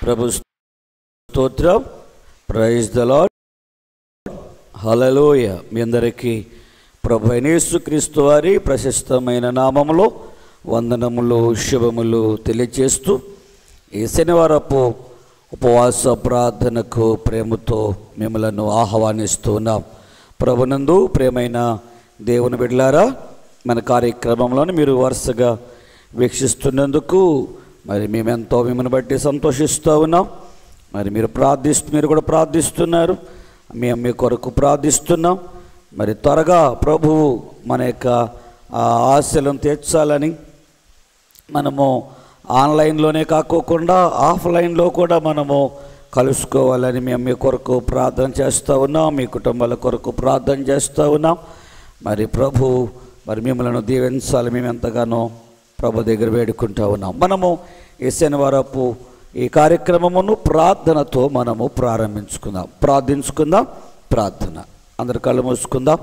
ప్రభు స్తోత్రం praise the lord హలలోయ మీ అందరికీ ప్రభు క్రీస్తు వారి ప్రశస్తమైన నామములో వందనములు శుభములు తెలియజేస్తూ ఈ శనివారపు ఉపవాస ప్రార్థనకు ప్రేమతో మిమ్మలను ఆహ్వానిస్తున్నాం ప్రభునందు ప్రేమైన దేవుని బిడ్లారా మన కార్యక్రమంలోని మీరు వరుసగా వీక్షిస్తున్నందుకు మరి మేమెంతో మిమ్మల్ని బట్టి సంతోషిస్తూ ఉన్నాం మరి మీరు ప్రార్థిస్తూ మీరు కూడా ప్రార్థిస్తున్నారు మేము మీ కొరకు ప్రార్థిస్తున్నాం మరి త్వరగా ప్రభువు మన యొక్క ఆ ఆశలను తీర్చాలని మనము ఆన్లైన్లోనే కాకోకుండా ఆఫ్లైన్లో కూడా మనము కలుసుకోవాలని మేము మీ కొరకు ప్రార్థన చేస్తూ ఉన్నాం మీ కుటుంబాల కొరకు ప్రార్థన చేస్తూ ఉన్నాం మరి ప్రభు మరి మిమ్మల్ని దీవించాలి మేము ఎంతగానో ప్రభు దగ్గర వేడుకుంటా ఉన్నాం మనము ఈ శనివారపు ఈ కార్యక్రమమును ప్రార్థనతో మనము ప్రారంభించుకుందాం ప్రార్థించుకుందాం ప్రార్థన అందరు కళ్ళు మూసుకుందాం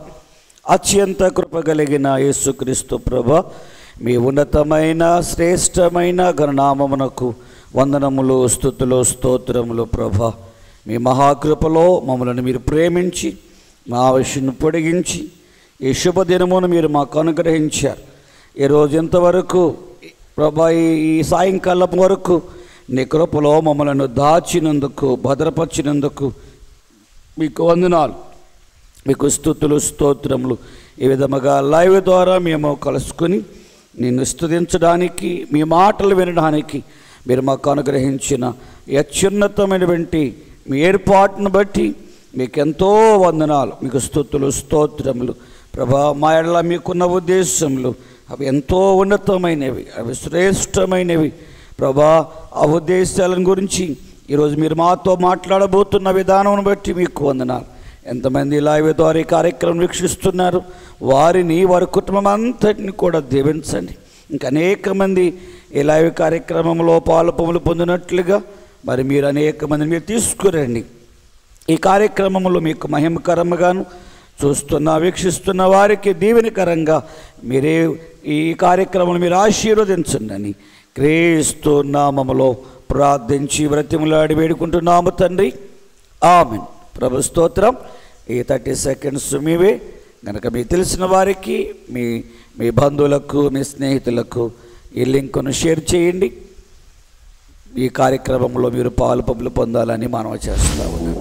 అత్యంత కృప కలిగిన యేసుక్రీస్తు ప్రభ మీ ఉన్నతమైన శ్రేష్టమైన గణనామమునకు వందనములు స్థుతులు స్తోత్రములు ప్రభ మీ మహాకృపలో మమ్మల్ని మీరు ప్రేమించి మా ఆవశ్యను పొడిగించి ఈ శుభదినమును మీరు మాకు అనుగ్రహించారు ఈరోజు ఇంతవరకు ప్రభా ఈ- ఈ సాయంకాలం వరకు నీ కృపలో మమ్మలను దాచినందుకు భద్రపరిచినందుకు మీకు వందనాలు మీకు స్థుతులు స్తోత్రములు ఈ విధముగా లైవ్ ద్వారా మేము కలుసుకుని నిన్ను స్తుతించడానికి మీ మాటలు వినడానికి మీరు మాకు అనుగ్రహించిన ఈ అత్యున్నతమైనటువంటి మీ ఏర్పాటును బట్టి మీకు ఎంతో వందనాలు మీకు స్థుతులు స్తోత్రములు ప్రభా మా ఎడల మీకున్న ఉద్దేశములు అవి ఎంతో ఉన్నతమైనవి అవి శ్రేష్టమైనవి ప్రభా ఆ ఉద్దేశాలను గురించి ఈరోజు మీరు మాతో మాట్లాడబోతున్న విధానం బట్టి మీకు వందనాలు ఎంతమంది లైవ్ ద్వారా ఈ కార్యక్రమం వీక్షిస్తున్నారు వారిని వారి కుటుంబం అంతటిని కూడా దీవించండి ఇంకా అనేక మంది ఈ లైవ్ కార్యక్రమంలో పాలు పొములు పొందినట్లుగా మరి మీరు అనేక మందిని మీరు తీసుకురండి ఈ కార్యక్రమంలో మీకు మహిమకరంగాను చూస్తున్న వీక్షిస్తున్న వారికి దీవెనకరంగా మీరే ఈ కార్యక్రమం మీరు ఆశీర్వదించండి అని క్రీస్తు నామములో ప్రార్థించి వ్రతిములాడి వేడుకుంటున్నాము తండ్రి ఆమెన్ ప్రభు స్తోత్రం ఈ థర్టీ సెకండ్స్ మీవే కనుక మీకు తెలిసిన వారికి మీ మీ బంధువులకు మీ స్నేహితులకు ఈ లింకును షేర్ చేయండి ఈ కార్యక్రమంలో మీరు పాలు పబ్బులు పొందాలని మనం చేస్తా ఉన్నాం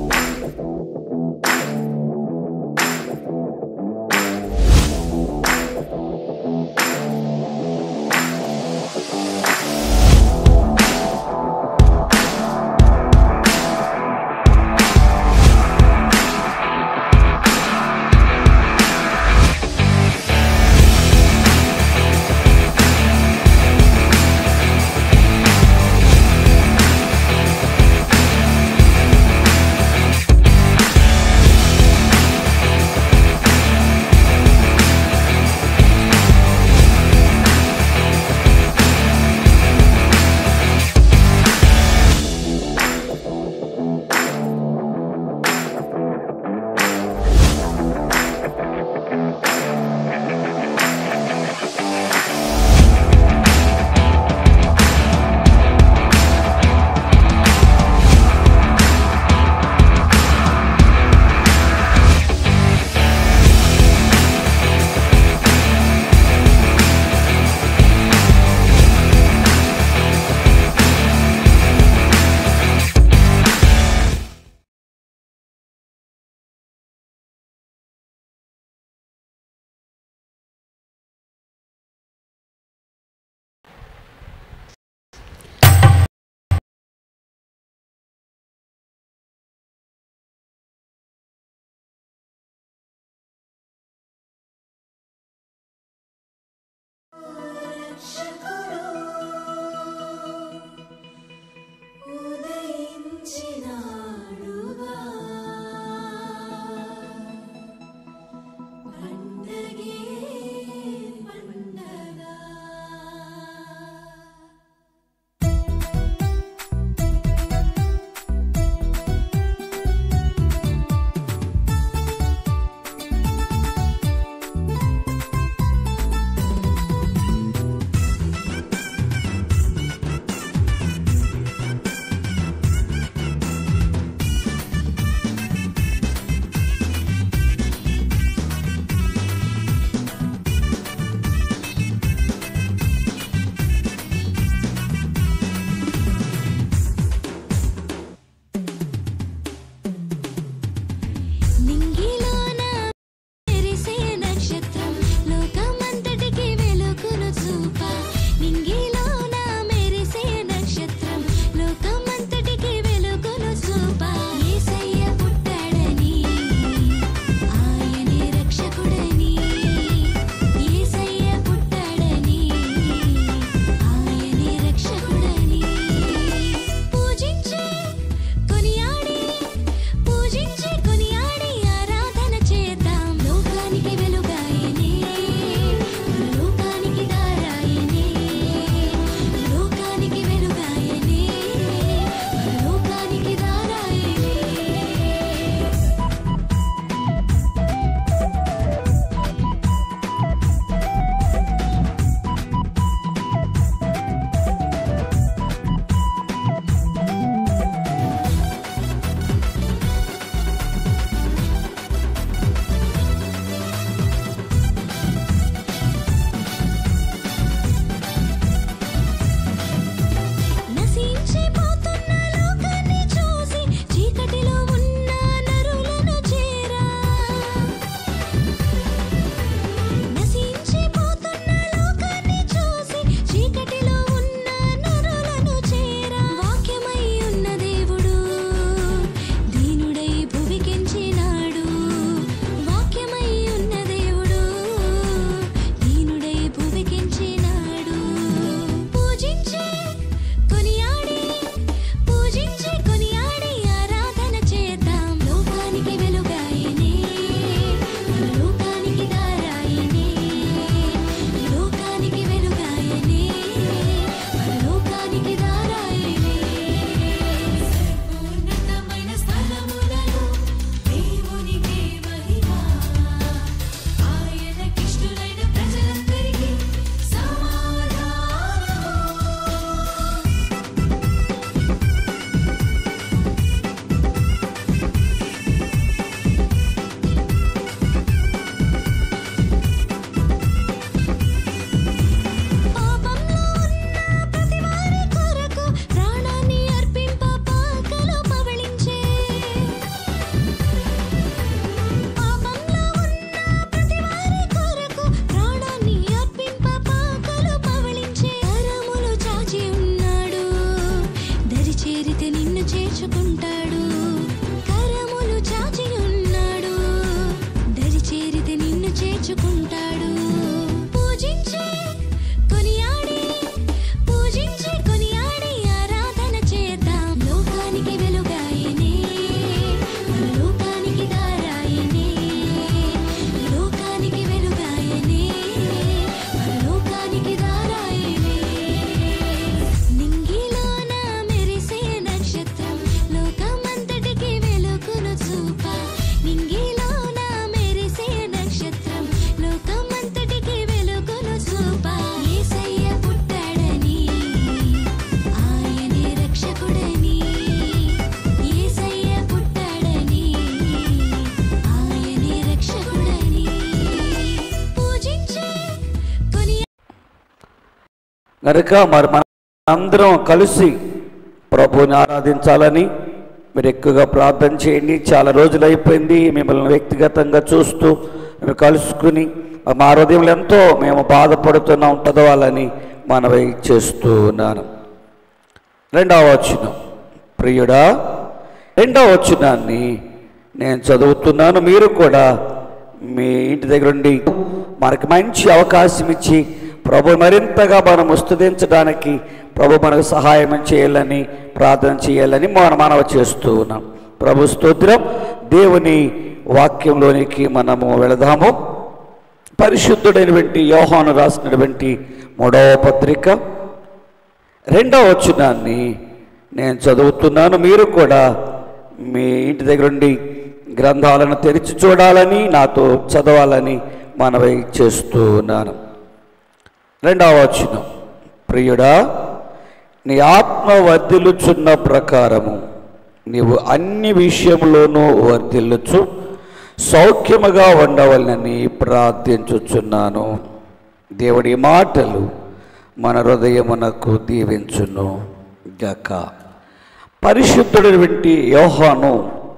కనుక మరి మన అందరం కలిసి ప్రభువుని ఆరాధించాలని మీరు ఎక్కువగా ప్రార్థన చేయండి చాలా రోజులు అయిపోయింది మిమ్మల్ని వ్యక్తిగతంగా చూస్తూ మేము కలుసుకుని మా హృదయంలో ఎంతో మేము బాధపడుతున్నాం చదవాలని మనవి చేస్తూ ఉన్నాను రెండవ వచనం ప్రియుడా రెండవ వచనాన్ని నేను చదువుతున్నాను మీరు కూడా మీ ఇంటి దగ్గర ఉండి మనకి మంచి అవకాశం ఇచ్చి ప్రభు మరింతగా మనం స్తుతించడానికి ప్రభు మనకు సహాయం చేయాలని ప్రార్థన చేయాలని మనం మనవి చేస్తూ ఉన్నాం ప్రభు స్తోత్రం దేవుని వాక్యంలోనికి మనము వెళదాము పరిశుద్ధుడైనటువంటి యోహాను రాసినటువంటి మూడవ పత్రిక రెండవ వచనాన్ని నేను చదువుతున్నాను మీరు కూడా మీ ఇంటి దగ్గర ఉండి గ్రంథాలను తెరిచి చూడాలని నాతో చదవాలని మనవి చేస్తూ ఉన్నాను రెండవ వచనం ప్రియుడా నీ ఆత్మ వర్ధిల్లుచున్న ప్రకారము నీవు అన్ని విషయములోనూ వర్ధిల్లుచు సౌఖ్యముగా ఉండవలనని ప్రార్థించుచున్నాను దేవుడి మాటలు మన హృదయమునకు దీవించును గక పరిశుద్ధుడైనటువంటి యోహాను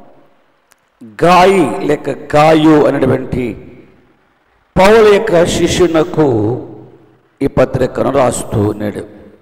గాయి లేక గాయు అనేటువంటి పౌల యొక్క శిష్యునకు ఈ పత్రికను రాస్తూ ఉన్నాడు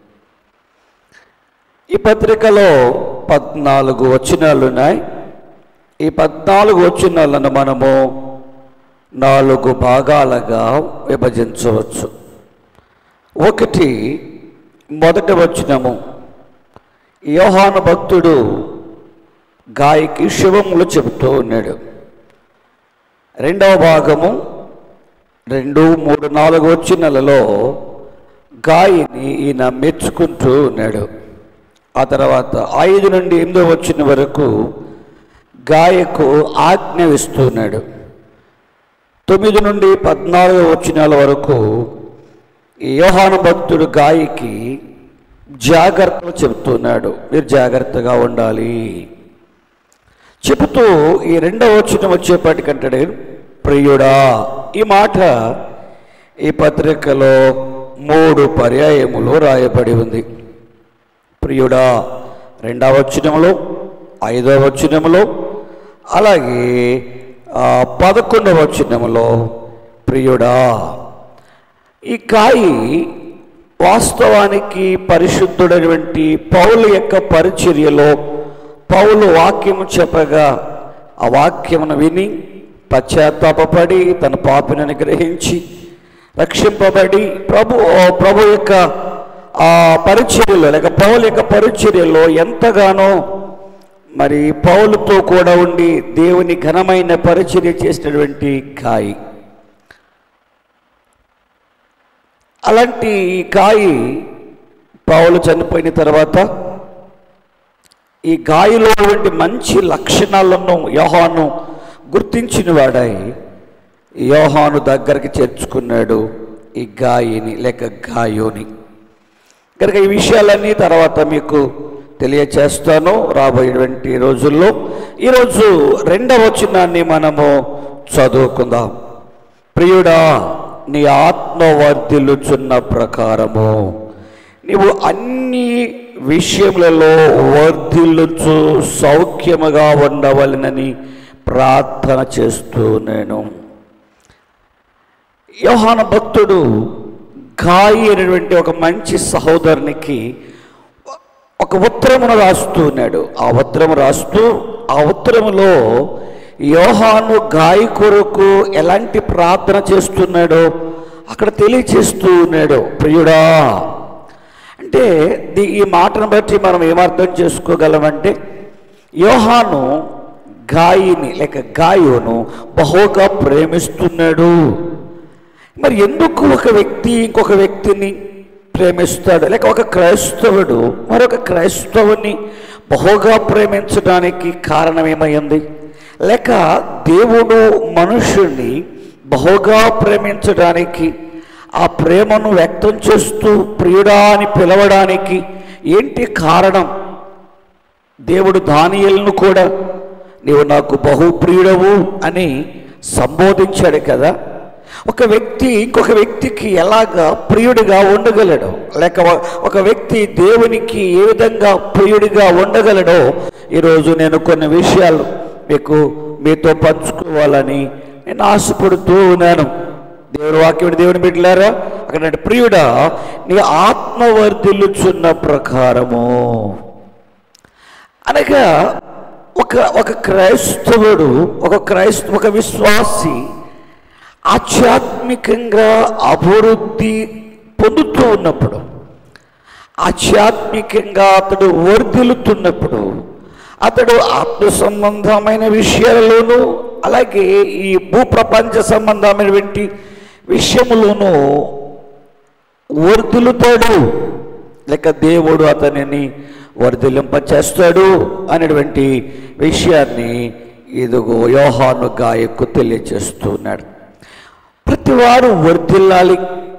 ఈ పత్రికలో పద్నాలుగు వచనాలు ఉన్నాయి ఈ పద్నాలుగు వచనాలను మనము నాలుగు భాగాలుగా విభజించవచ్చు ఒకటి మొదటి వచనము యోహాను భక్తుడు గాయకి శుభములు చెబుతూ ఉన్నాడు రెండవ భాగము రెండు మూడు నాలుగు వచ్చినలలో గాయని ఈయన మెచ్చుకుంటూ ఉన్నాడు ఆ తర్వాత ఐదు నుండి ఎనిమిదో వచ్చిన వరకు గాయకు ఆజ్ఞ ఇస్తున్నాడు తొమ్మిది నుండి పద్నాలుగు వచ్చినాల వరకు ఈ యోహాను భక్తుడు గాయకి జాగ్రత్తలు చెబుతున్నాడు మీరు జాగ్రత్తగా ఉండాలి చెబుతూ ఈ రెండవ వచ్చిన వచ్చేపాటికంటాడు ప్రియుడా ఈ మాట ఈ పత్రికలో మూడు పర్యాయములు రాయబడి ఉంది ప్రియుడా రెండవ వచనములో ఐదవ వచనములో అలాగే ఆ, పదకొండవ వచనములో ప్రియుడా ఈ కాయి వాస్తవానికి పరిశుద్ధుడైనటువంటి పౌలు యొక్క పరిచర్యలో పౌలు వాక్యము చెప్పగా ఆ వాక్యమును విని పశ్చాత్తాపడి తన పాపినని గ్రహించి రక్షింపబడి ప్రభు ప్రభు యొక్క ఆ పరిచర్యలో లేక పౌలు యొక్క పరిచర్యలో ఎంతగానో మరి పౌలుతో కూడా ఉండి దేవుని ఘనమైన పరిచర్య చేసినటువంటి గాయి అలాంటి ఈ గాయి పౌలు చనిపోయిన తర్వాత ఈ గాయలో వంటి మంచి లక్షణాలను యోహాను గుర్తించిన వాడై యోహాను దగ్గరికి చేర్చుకున్నాడు ఈ గాయిని లేక గాయోని కనుక ఈ విషయాలన్నీ తర్వాత మీకు తెలియచేస్తాను రాబోయేటువంటి రోజుల్లో ఈరోజు రెండవ వచనాన్ని మనము చదువుకుందాం ప్రియుడా నీ ఆత్మ వర్ధిల్లుచున్న ప్రకారము నీవు అన్ని విషయములలో వర్ధిల్లుచు సౌఖ్యముగా ఉండవలనని ప్రార్థన చేస్తూ నేను యోహాన భక్తుడు గాయి అనేటువంటి ఒక మంచి సహోదరునికి ఒక ఉత్తరమును రాస్తూ ఉన్నాడు ఆ ఉత్తరము రాస్తూ ఆ ఉత్తరములో యోహాను గాయి కొరకు ఎలాంటి ప్రార్థన చేస్తున్నాడో అక్కడ తెలియచేస్తూ ఉన్నాడు ప్రియుడా అంటే దీ- ఈ మాటను బట్టి మనం ఏమర్థం చేసుకోగలమంటే యోహాను గాయిని లేక గాయోను బహుగా ప్రేమిస్తున్నాడు మరి ఎందుకు ఒక వ్యక్తి ఇంకొక వ్యక్తిని ప్రేమిస్తాడు లేక ఒక క్రైస్తవుడు మరొక క్రైస్తవుని బహుగా ప్రేమించడానికి కారణం ఏమైంది లేక దేవుడు మనుషుణ్ణి బహుగా ప్రేమించడానికి ఆ ప్రేమను వ్యక్తం చేస్తూ ప్రియుడా అని పిలవడానికి ఏంటి కారణం దేవుడు దానియలను కూడా నీవు నాకు బహుప్రియుడవు అని సంబోధించాడు కదా ఒక వ్యక్తి ఇంకొక వ్యక్తికి ఎలాగా ప్రియుడిగా ఉండగలడు లేక ఒక- ఒక వ్యక్తి దేవునికి ఏ విధంగా ప్రియుడిగా ఉండగలడో ఈరోజు నేను కొన్ని విషయాలు మీకు మీతో పంచుకోవాలని నేను ఆశపడుతూ ఉన్నాను దేవుని వాక్యం దేవుని బిడ్డలారా అక్కడ అంటే ప్రియుడా నీ ఆత్మ వర్ధిల్లుచున్న ప్రకారము అనగా ఒక ఒక క్రైస్తవుడు ఒక క్రైస్త ఒక విశ్వాసి ఆధ్యాత్మికంగా అభివృద్ధి పొందుతూ ఉన్నప్పుడు ఆధ్యాత్మికంగా అతడు వర్ధిల్లుతున్నప్పుడు అతడు ఆత్మ సంబంధమైన విషయాలలోనూ అలాగే ఈ భూప్రపంచ సంబంధమైనటువంటి విషయములోనూ వర్ధిల్లుతాడు లేక దేవుడు అతనిని వర్ధిల్లింపచేస్తాడు అనేటువంటి విషయాన్ని ఇదిగో యోహాను గాయకు తెలియచేస్తున్నాడు ప్రతి వారు వర్ధిల్లాలి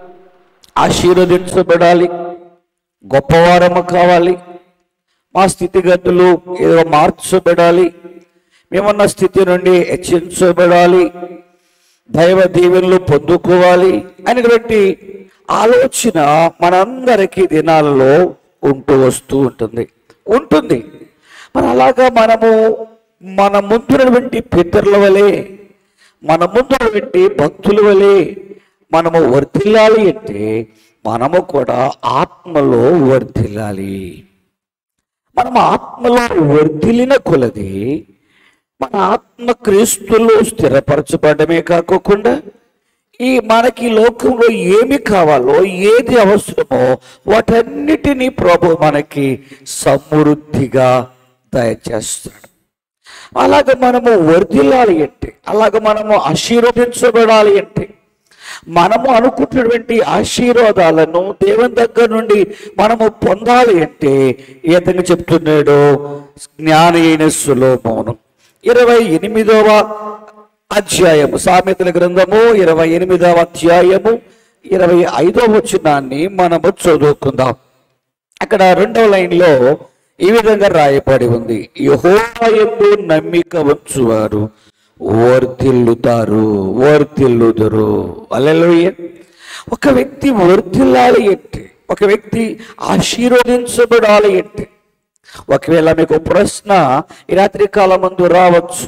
ఆశీర్వదించబడాలి గొప్పవారము కావాలి మా స్థితిగతులు ఏదో మార్చబడాలి మేమున్న స్థితి నుండి హెచ్చించబడాలి దైవ దీవెనలు పొందుకోవాలి అనేటువంటి ఆలోచన మనందరికీ దినాలలో ఉంటూ వస్తూ ఉంటుంది ఉంటుంది మరి అలాగా మనము మన ముందున్నటువంటి పితరుల వలె మన ముందున్నటువంటి భక్తుల వలె మనము వర్ధిల్లాలి అంటే మనము కూడా ఆత్మలో వర్ధిల్లాలి మనం ఆత్మలో వర్ధిల్లిన కొలది మన ఆత్మ క్రీస్తులో స్థిరపరచబడమే కాకోకుండా ఈ మనకి లోకంలో ఏమి కావాలో ఏది అవసరమో వాటన్నిటినీ ప్రభు మనకి సమృద్ధిగా దయచేస్తాడు అలాగ మనము వర్ధిల్లాలి అంటే అలాగ మనము ఆశీర్వదించబడాలి అంటే మనము అనుకుంటున్నటువంటి ఆశీర్వాదాలను దేవుని దగ్గర నుండి మనము పొందాలి అంటే ఏతంగా చెప్తున్నాడు జ్ఞాని అయిన సులోమోను ఇరవై ఎనిమిదవ అధ్యాయము సామెతల గ్రంథము ఇరవై ఎనిమిదవ అధ్యాయము ఇరవై ఐదవ వచనాన్ని మనము చదువుకుందాం అక్కడ రెండవ లైన్లో ఈ విధంగా రాయబడి ఉంది యెహోవా యందు నమ్మిక ఉంచువారు వర్ధిల్లుతారు వర్ధిల్లుదురు అల్లెలుయ్య ఒక వ్యక్తి వర్ధిల్లాలి అంటే ఒక వ్యక్తి ఆశీర్వదించబడాలి అంటే ఒకవేళ మీకు ప్రశ్న ఈ రాత్రి కాలం ముందు రావచ్చు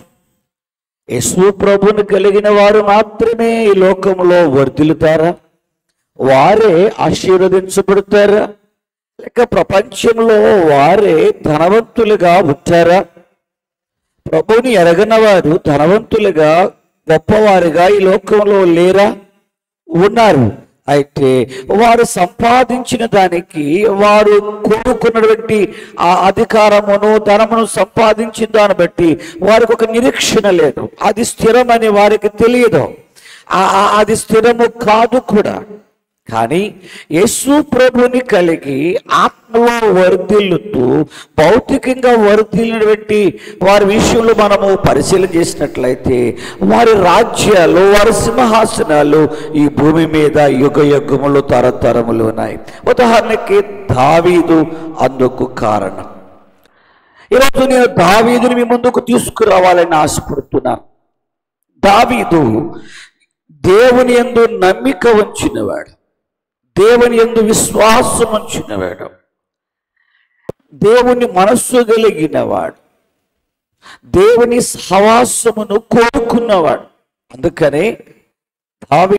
యేసు ప్రభుని కలిగిన వారు మాత్రమే ఈ లోకంలో వర్ధిల్లుతారా వారే ఆశీర్వదించబడతారా లేక ప్రపంచంలో వారే ధనవంతులుగా ఉంటారా ప్రభుని ఎరగని వారు ధనవంతులుగా గొప్పవారుగా ఈ లోకంలో లేరా ఉన్నారు అయితే వారు సంపాదించిన దానికి వారు కోరుకున్నటువంటి ఆ అధికారమును ధనమును సంపాదించిన దాన్ని బట్టి వారికి ఒక నిరీక్షణ లేదు అది స్థిరమని వారికి తెలియదు ఆ- ఆ- అది స్థిరము కాదు కూడా కానీ యేసు ప్రభుని కలిగి ఆత్మలో వర్ధిల్లుతూ భౌతికంగా వర్ధిల్లినటువంటి వారి విషయంలో మనము పరిశీలన చేసినట్లయితే వారి రాజ్యాలు వారి సింహాసనాలు ఈ భూమి మీద యుగ యుగములు తరతరములు ఉన్నాయి ఉదాహరణకి దావీదు అందుకు కారణం ఈరోజు నేను దావీదుని మీ ముందుకు తీసుకురావాలని ఆశపడుతున్నాను దావీదు దేవుని యందు నమ్మిక ఉంచినవాడు దేవుని యందు విశ్వాసం ఉంచినవాడు దేవుని మనస్సు కలిగినవాడు దేవుని సహవాసమును కోరుకున్నవాడు అందుకనే దావి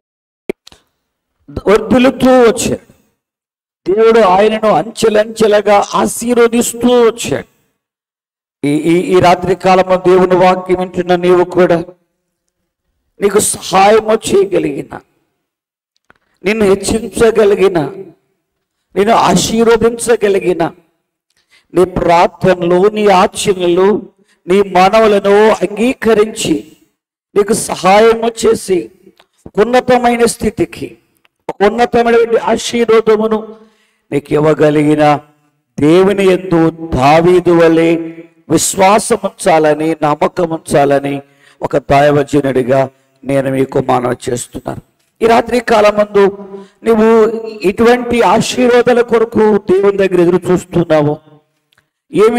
వర్ధులుతూ వచ్చాడు దేవుడు ఆయనను అంచెలంచెలుగా ఆశీర్వదిస్తూ వచ్చాడు ఈ ఈ ఈ రాత్రి కాలంలో దేవుని వాక్యం వింటున్న నీవు కూడా నీకు సహాయము చేయగలిగిన నిన్ను హెచ్చించగలిగిన నిన్ను ఆశీర్వదించగలిగిన నీ ప్రార్థనలు నీ ఆచరణలు నీ మనవులను అంగీకరించి నీకు సహాయము చేసి ఉన్నతమైన స్థితికి ఒక ఉన్నతమైనటువంటి ఆశీర్వాదమును నీకు ఇవ్వగలిగిన దేవుని ఎందు దావీదు వలె విశ్వాసం ఉంచాలని నమ్మకం ఉంచాలని ఒక దైవజనుడిగా నేను మీకు మనవి చేస్తున్నాను ఈ రాత్రి కాలం ముందు నువ్వు ఇటువంటి ఆశీర్వాదాల కొరకు దేవుని దగ్గర ఎదురు చూస్తున్నావు ఏమి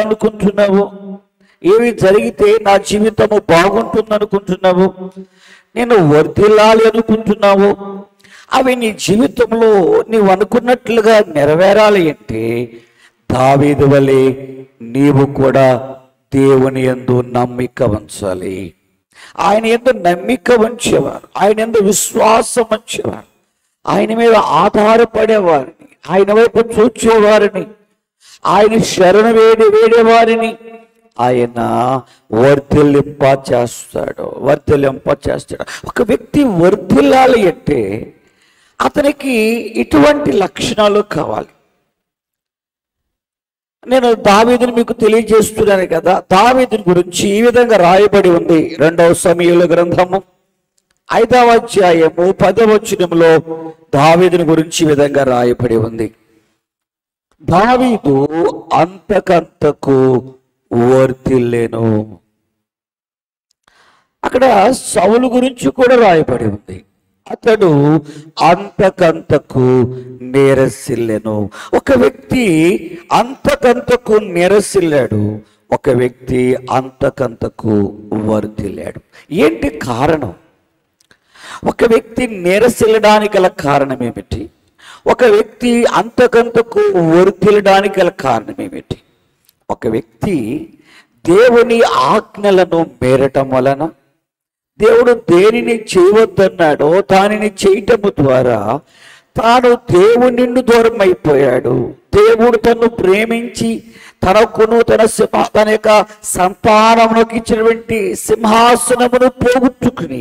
జరగాలనుకుంటున్నావు ఏమి జరిగితే నా జీవితము బాగుంటుంది అనుకుంటున్నావు నేను వర్ధిల్లాలి అనుకుంటున్నావో అవి నీ జీవితంలో నీవు అనుకున్నట్లుగా నెరవేరాలి అంటే దావీదు వలె నీవు కూడా దేవుని యందు నమ్మిక ఉంచాలి ఆయన ఎందు నమ్మిక ఉంచేవారు ఆయన ఎందు విశ్వాసం ఉంచేవారు ఆయన మీద ఆధారపడేవారిని ఆయన వైపు చూచేవారిని ఆయన శరణ వేడి వేడేవారిని ఆయన వర్ధిల్లింప చేస్తాడు వర్ధిల్లింప చేస్తాడు ఒక వ్యక్తి వర్ధిల్లాలి అంటే అతనికి ఇటువంటి లక్షణాలు కావాలి నేను దావీదుని మీకు తెలియజేస్తున్నాను కదా దావీదుని గురించి ఈ విధంగా రాయబడి ఉంది రెండవ సమయంలో గ్రంథము ఐదవ అధ్యాయము పదవ వచనంలో దావీదుని గురించి ఈ విధంగా రాయబడి ఉంది దావీదు అంతకంతకు వర్తిల్లేను అక్కడ సౌలు గురించి కూడా రాయబడి ఉంది అతడు అంతకంతకు నేరసిల్లెను ఒక వ్యక్తి అంతకంతకు నేరసిల్లాడు ఒక వ్యక్తి అంతకంతకు వర్ధిల్లాడు ఏంటి కారణం ఒక వ్యక్తి నేరసిల్లడానికి గల కారణం ఏమిటి ఒక వ్యక్తి అంతకంతకు వర్ధిల్లడానికి గల కారణం ఏమిటి ఒక వ్యక్తి దేవుని ఆజ్ఞలను మేరటం వలన దేవుడు దేనిని చేయవద్దన్నాడో దానిని చేయటము ద్వారా తాను దేవుని నుండి దూరం అయిపోయాడు దేవుడు తను ప్రేమించి తనకును తన సింహ తన యొక్క సంతానమునకు ఇచ్చినటువంటి సింహాసనమును పోగొట్టుకుని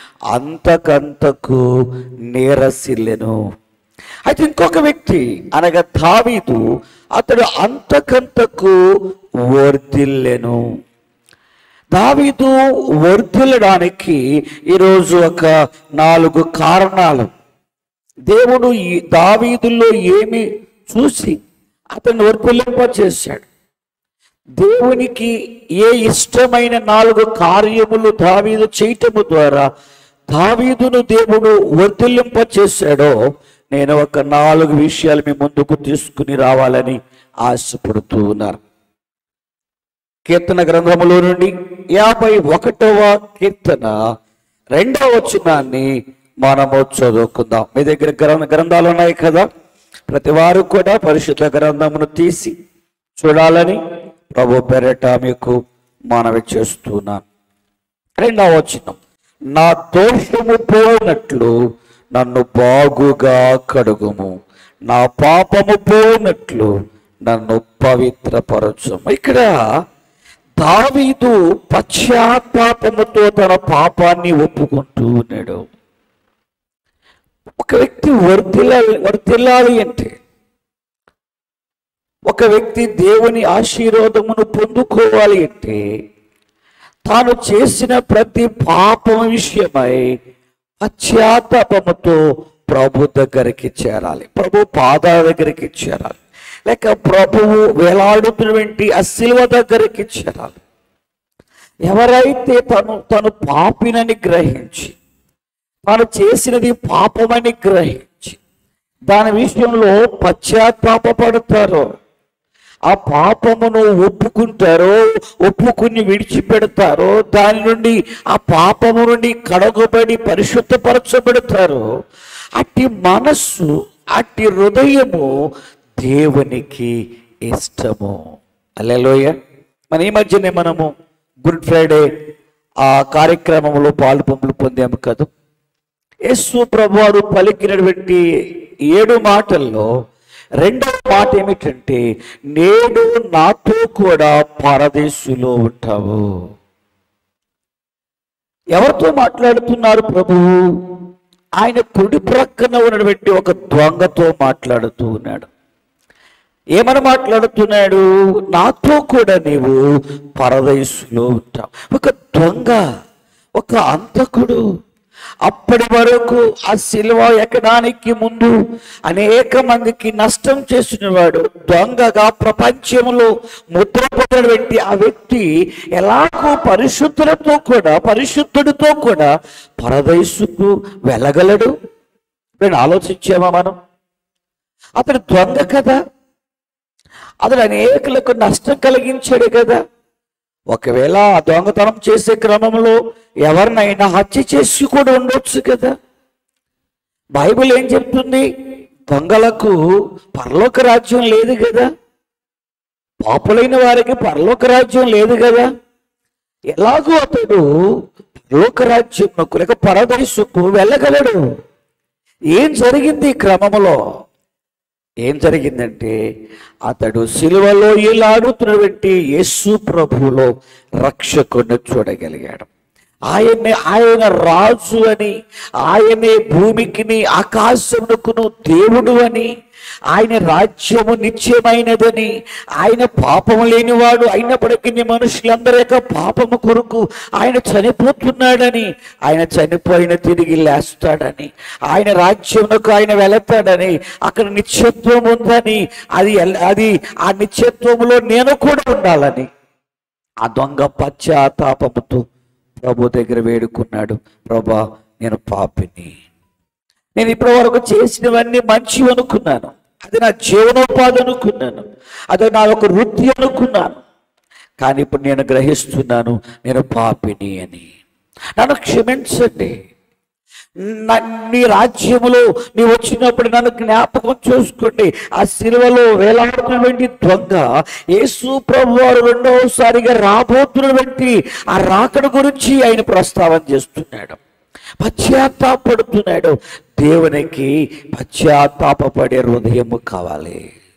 అంతకంతకు నేరసిల్లెను అయితే ఇంకొక వ్యక్తి అనగా దావీదు అతడు అంతకంతకు వర్ధిల్లెను దావీదు వర్ధిల్లడానికి ఈరోజు ఒక నాలుగు కారణాలు దేవుడు ఈ దావీదుల్లో ఏమి చూసి అతన్ని వర్ధిల్లింప చేశాడు దేవునికి ఏ ఇష్టమైన నాలుగు కార్యములు దావీదు చేయటము ద్వారా దావీదును దేవుడు వర్ధిల్లింప చేశాడో నేను ఒక నాలుగు విషయాలు మీ ముందుకు తీసుకుని రావాలని ఆశపడుతూ ఉన్నారు కీర్తన గ్రంథములో నుండి యాభై ఒకటవ కీర్తన రెండవ వచనాన్ని మనము చదువుకుందాం మీ దగ్గర గ్రంథ గ్రంథాలు ఉన్నాయి కదా ప్రతి వారు కూడా పరిశుద్ధ గ్రంథమును తీసి చూడాలని ప్రభు పెరట మీకు మనవి చేస్తున్నాను రెండవ వచనం నా దోషము పోయినట్లు నన్ను బాగుగా కడుగుము నా పాపము పోయినట్లు నన్ను పవిత్రపరచుము ఇక్కడ దావీదు పశ్చాత్తాపముతో తన పాపాన్ని ఒప్పుకుంటూ ఉన్నాడు ఒక వ్యక్తి వర్తిల్లాలి వర్తిల్లాలి అంటే ఒక వ్యక్తి దేవుని ఆశీర్వాదమును పొందుకోవాలి అంటే తాను చేసిన ప్రతి పాపం విషయమై పశ్చాత్తాపముతో ప్రభు దగ్గరికి చేరాలి ప్రభు పాదాల దగ్గరికి చేరాలి లేక ప్రభువు వేలాడుతున్నటువంటి ఆ శిలువ దగ్గరికి చేరాలి ఎవరైతే తను తను పాపినని గ్రహించి తాను చేసినది పాపమని గ్రహించి దాని విషయంలో పశ్చాత్తాపడతారో ఆ పాపమును ఒప్పుకుంటారో ఒప్పుకుని విడిచిపెడతారో దాని నుండి ఆ పాపము నుండి కడగబడి పరిశుద్ధపరచబడతారో అట్టి మనస్సు అట్టి హృదయము దేవునికి ఇష్టము అల్లెలోయ మన ఈ మధ్యనే మనము గుడ్ ఫ్రైడే ఆ కార్యక్రమంలో పాలు పంపులు పొందాము కదా యేసు ప్రభువారు పలికినటువంటి ఏడు మాటల్లో రెండవ మాట ఏమిటంటే నేడు నాతో కూడా పరదేశులో ఉంటావు ఎవరితో మాట్లాడుతున్నారు ప్రభువు ఆయన కుడి ప్రక్కన ఉన్నటువంటి ఒక దొంగతో మాట్లాడుతూ ఉన్నాడు ఏమని మాట్లాడుతున్నాడు నాతో కూడా నీవు పరదేశులో ఉంటావు ఒక దొంగ ఒక అంతకుడు అప్పటి వరకు ఆ శిలువ ఎక్కడానికి ముందు అనేక మందికి నష్టం చేసిన వాడు దొంగగా ప్రపంచంలో ముద్రపడినటువంటి ఆ వ్యక్తి ఎలాగో పరిశుద్ధులతో కూడా పరిశుద్ధుడితో కూడా పరదేశుకు వెళ్ళగలడు నేను ఆలోచించామా మనం అతడు దొంగ కదా అతడు అనేకులకు నష్టం కలిగించాడు కదా ఒకవేళ ఆ దొంగతనం చేసే క్రమంలో ఎవరినైనా హత్య చేసి కూడా ఉండొచ్చు కదా బైబిల్ ఏం చెప్తుంది దొంగలకు పరలోక రాజ్యం లేదు కదా పాపులైన వారికి పరలోక రాజ్యం లేదు కదా ఎలాగో అతడు పరలోక రాజ్యంకు లేక పరదేశకు వెళ్ళగలడు ఏం జరిగింది ఈ క్రమములో ఏం జరిగిందంటే అతడు సిలువలో ఈలాడుతున్నటువంటి యేసు ప్రభువులో రక్షకుని చూడగలిగాడు ఆయన్ని ఆయన రాజు అని ఆయనే భూమికిని ఆకాశమునకును దేవుడు అని ఆయన రాజ్యము నిత్యమైనదని ఆయన పాపము లేనివాడు అయినప్పటికీ మనుషులందరి యొక్క పాపము కొరకు ఆయన చనిపోతున్నాడని ఆయన చనిపోయిన తిరిగి లేస్తాడని ఆయన రాజ్యమునకు ఆయన వెళతాడని అక్కడ నిత్యత్వం ఉందని అది ఎల్- అది ఆ నిత్యత్వములో నేను కూడా ఉండాలని ఆ దొంగ పశ్చాత్తాపముతో ప్రభు దగ్గర వేడుకున్నాడు ప్రభా నేను పాపిని నేను ఇప్పటి వరకు చేసినవన్నీ మంచివి అనుకున్నాను అది నా జీవనోపాధి అనుకున్నాను అది నా ఒక వృత్తి అనుకున్నాను కానీ ఇప్పుడు నేను గ్రహిస్తున్నాను నేను పాపిని అని నన్ను క్షమించండి నా- నీ రాజ్యములో నీ వచ్చినప్పుడు నన్ను జ్ఞాపకం చేసుకోండి ఆ సిలువలో వేలాడుతున్నటువంటి దొంగ యేసు ప్రభు వారు రెండవసారిగా రాబోతున్నటువంటి ఆ రాకడ గురించి ఆయన ప్రస్తావన చేస్తున్నాడు పశ్చాత్తాపడుతున్నాడు దేవునికి పశ్చాత్తాపడే హృదయము కావాలి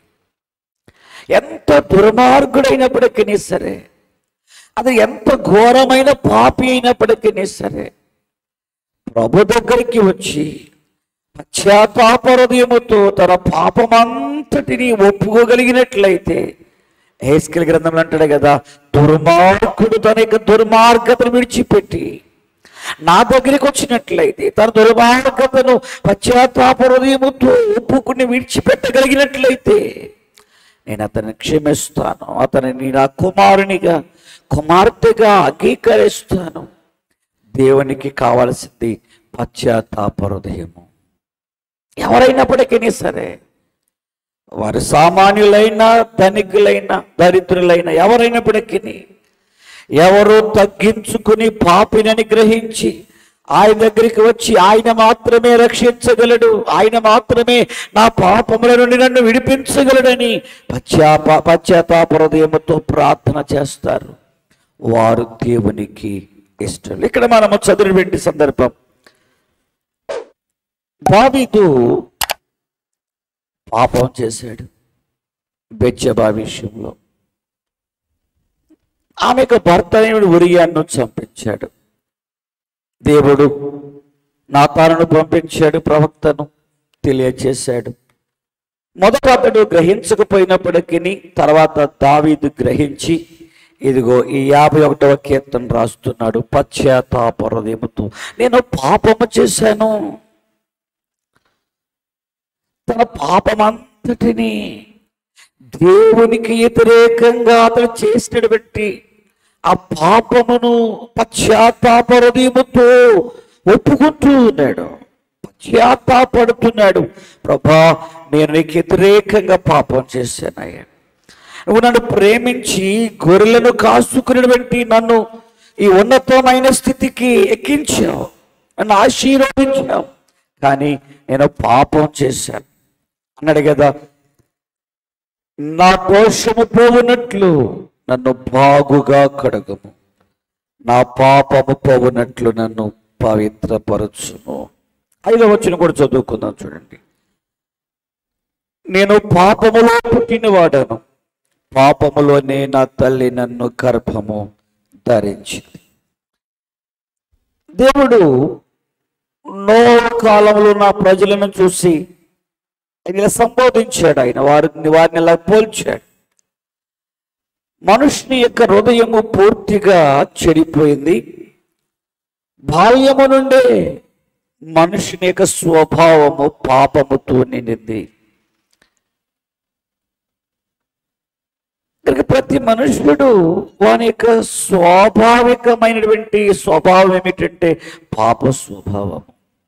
ఎంత దుర్మార్గుడైనప్పటికీ సరే అది ఎంత ఘోరమైన పాపి అయినప్పటికీ సరే ప్రభు దగ్గరికి వచ్చి పశ్చాత్తాప హృదయముతో తన పాపమంతటిని ఒప్పుకోగలిగినట్లయితే హేస్కిల్ గ్రంథంలో అంటాడు కదా దుర్మార్గుడు తన యొక్క దుర్మార్గతను విడిచిపెట్టి నా దగ్గరికి వచ్చినట్లయితే తన దుర్మార్గతను పశ్చాత్తాప హృదయముతో ఒప్పుకుని విడిచిపెట్టగలిగినట్లయితే నేను అతన్ని క్షమిస్తాను అతనిని నా కుమారునిగా కుమార్తెగా అంగీకరిస్తాను దేవునికి కావలసింది పశ్చాత్తాప హృదయము ఎవరైనప్పటికీ సరే వారు సామాన్యులైన ధనికులైన దరిద్రులైన ఎవరైనప్పటికీ ఎవరు తగ్గించుకుని పాపినని గ్రహించి ఆయన దగ్గరికి వచ్చి ఆయన మాత్రమే రక్షించగలడు ఆయన మాత్రమే నా పాపముల నుండి నన్ను విడిపించగలడని పశ్చాప పశ్చాత్తాప హృదయముతో ప్రార్థన చేస్తారు వారు దేవునికి ఇష్టం ఇక్కడ మనము చదివినటువంటి సందర్భం దావీదు పాపం చేశాడు బెచ్చబా విషయంలో ఆమెకు భర్త అయిన ఉరియాను చంపించాడు దేవుడు నాతాను పంపించాడు ప్రవక్తను తెలియచేశాడు మొదట అతడు గ్రహించకపోయినప్పటికీ తర్వాత దావీదు గ్రహించి ఇదిగో ఈ యాభై ఒకటవ కీర్తన రాస్తున్నాడు పశ్చాత్తాప హృదయముతో నేను పాపము చేశాను తన పాపమంతటిని దేవునికి వ్యతిరేకంగా అతను చేసినటువంటి ఆ పాపమును పశ్చాత్తాప హృదయముతో ఒప్పుకుంటూ ఉన్నాడు పశ్చాత్తాపడుతున్నాడు ప్రభా నేను నీకు వ్యతిరేకంగా పాపం చేశానయ్యా నువ్వు నన్ను ప్రేమించి గొర్రెలను కాసుకున్నటువంటి నన్ను ఈ ఉన్నతమైన స్థితికి ఎక్కించావు నన్ను ఆశీర్వదించావు కానీ నేను పాపం చేశాను అన్నాడు కదా నా దోషము పోవునట్లు నన్ను బాగుగా కడగము నా పాపము పోవునట్లు నన్ను పవిత్రపరచుము ఐదవ వచ్చిన కూడా చదువుకుందాం చూడండి నేను పాపములో పుట్టినవాడను పాపములోనే నా తల్లి నన్ను గర్భము ధరించింది దేవుడు నో కాలంలో నా ప్రజలను చూసి ఆయన ఇలా సంబోధించాడు ఆయన వారిని వారిని ఇలా పోల్చాడు మనుషుని యొక్క హృదయము పూర్తిగా చెడిపోయింది బాల్యము నుండే మనుషుని యొక్క స్వభావము పాపముతో నిండింది కనుక ప్రతి మనుష్యుడు వాని యొక్క స్వాభావికమైనటువంటి స్వభావం ఏమిటంటే పాప స్వభావం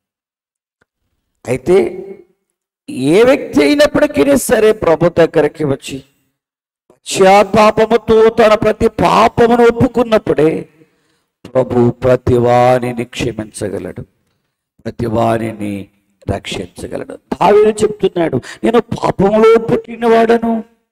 అయితే ఏ వ్యక్తి అయినప్పటికీ సరే ప్రభు దగ్గరికి వచ్చి పశ్చాత్తాపముతో తన ప్రతి పాపమును ఒప్పుకున్నప్పుడే ప్రభు ప్రతి వాణిని క్షమించగలడు ప్రతి వాణిని రక్షించగలడు దావీదు చెప్తున్నాడు నేను పాపములో పుట్టినవాడను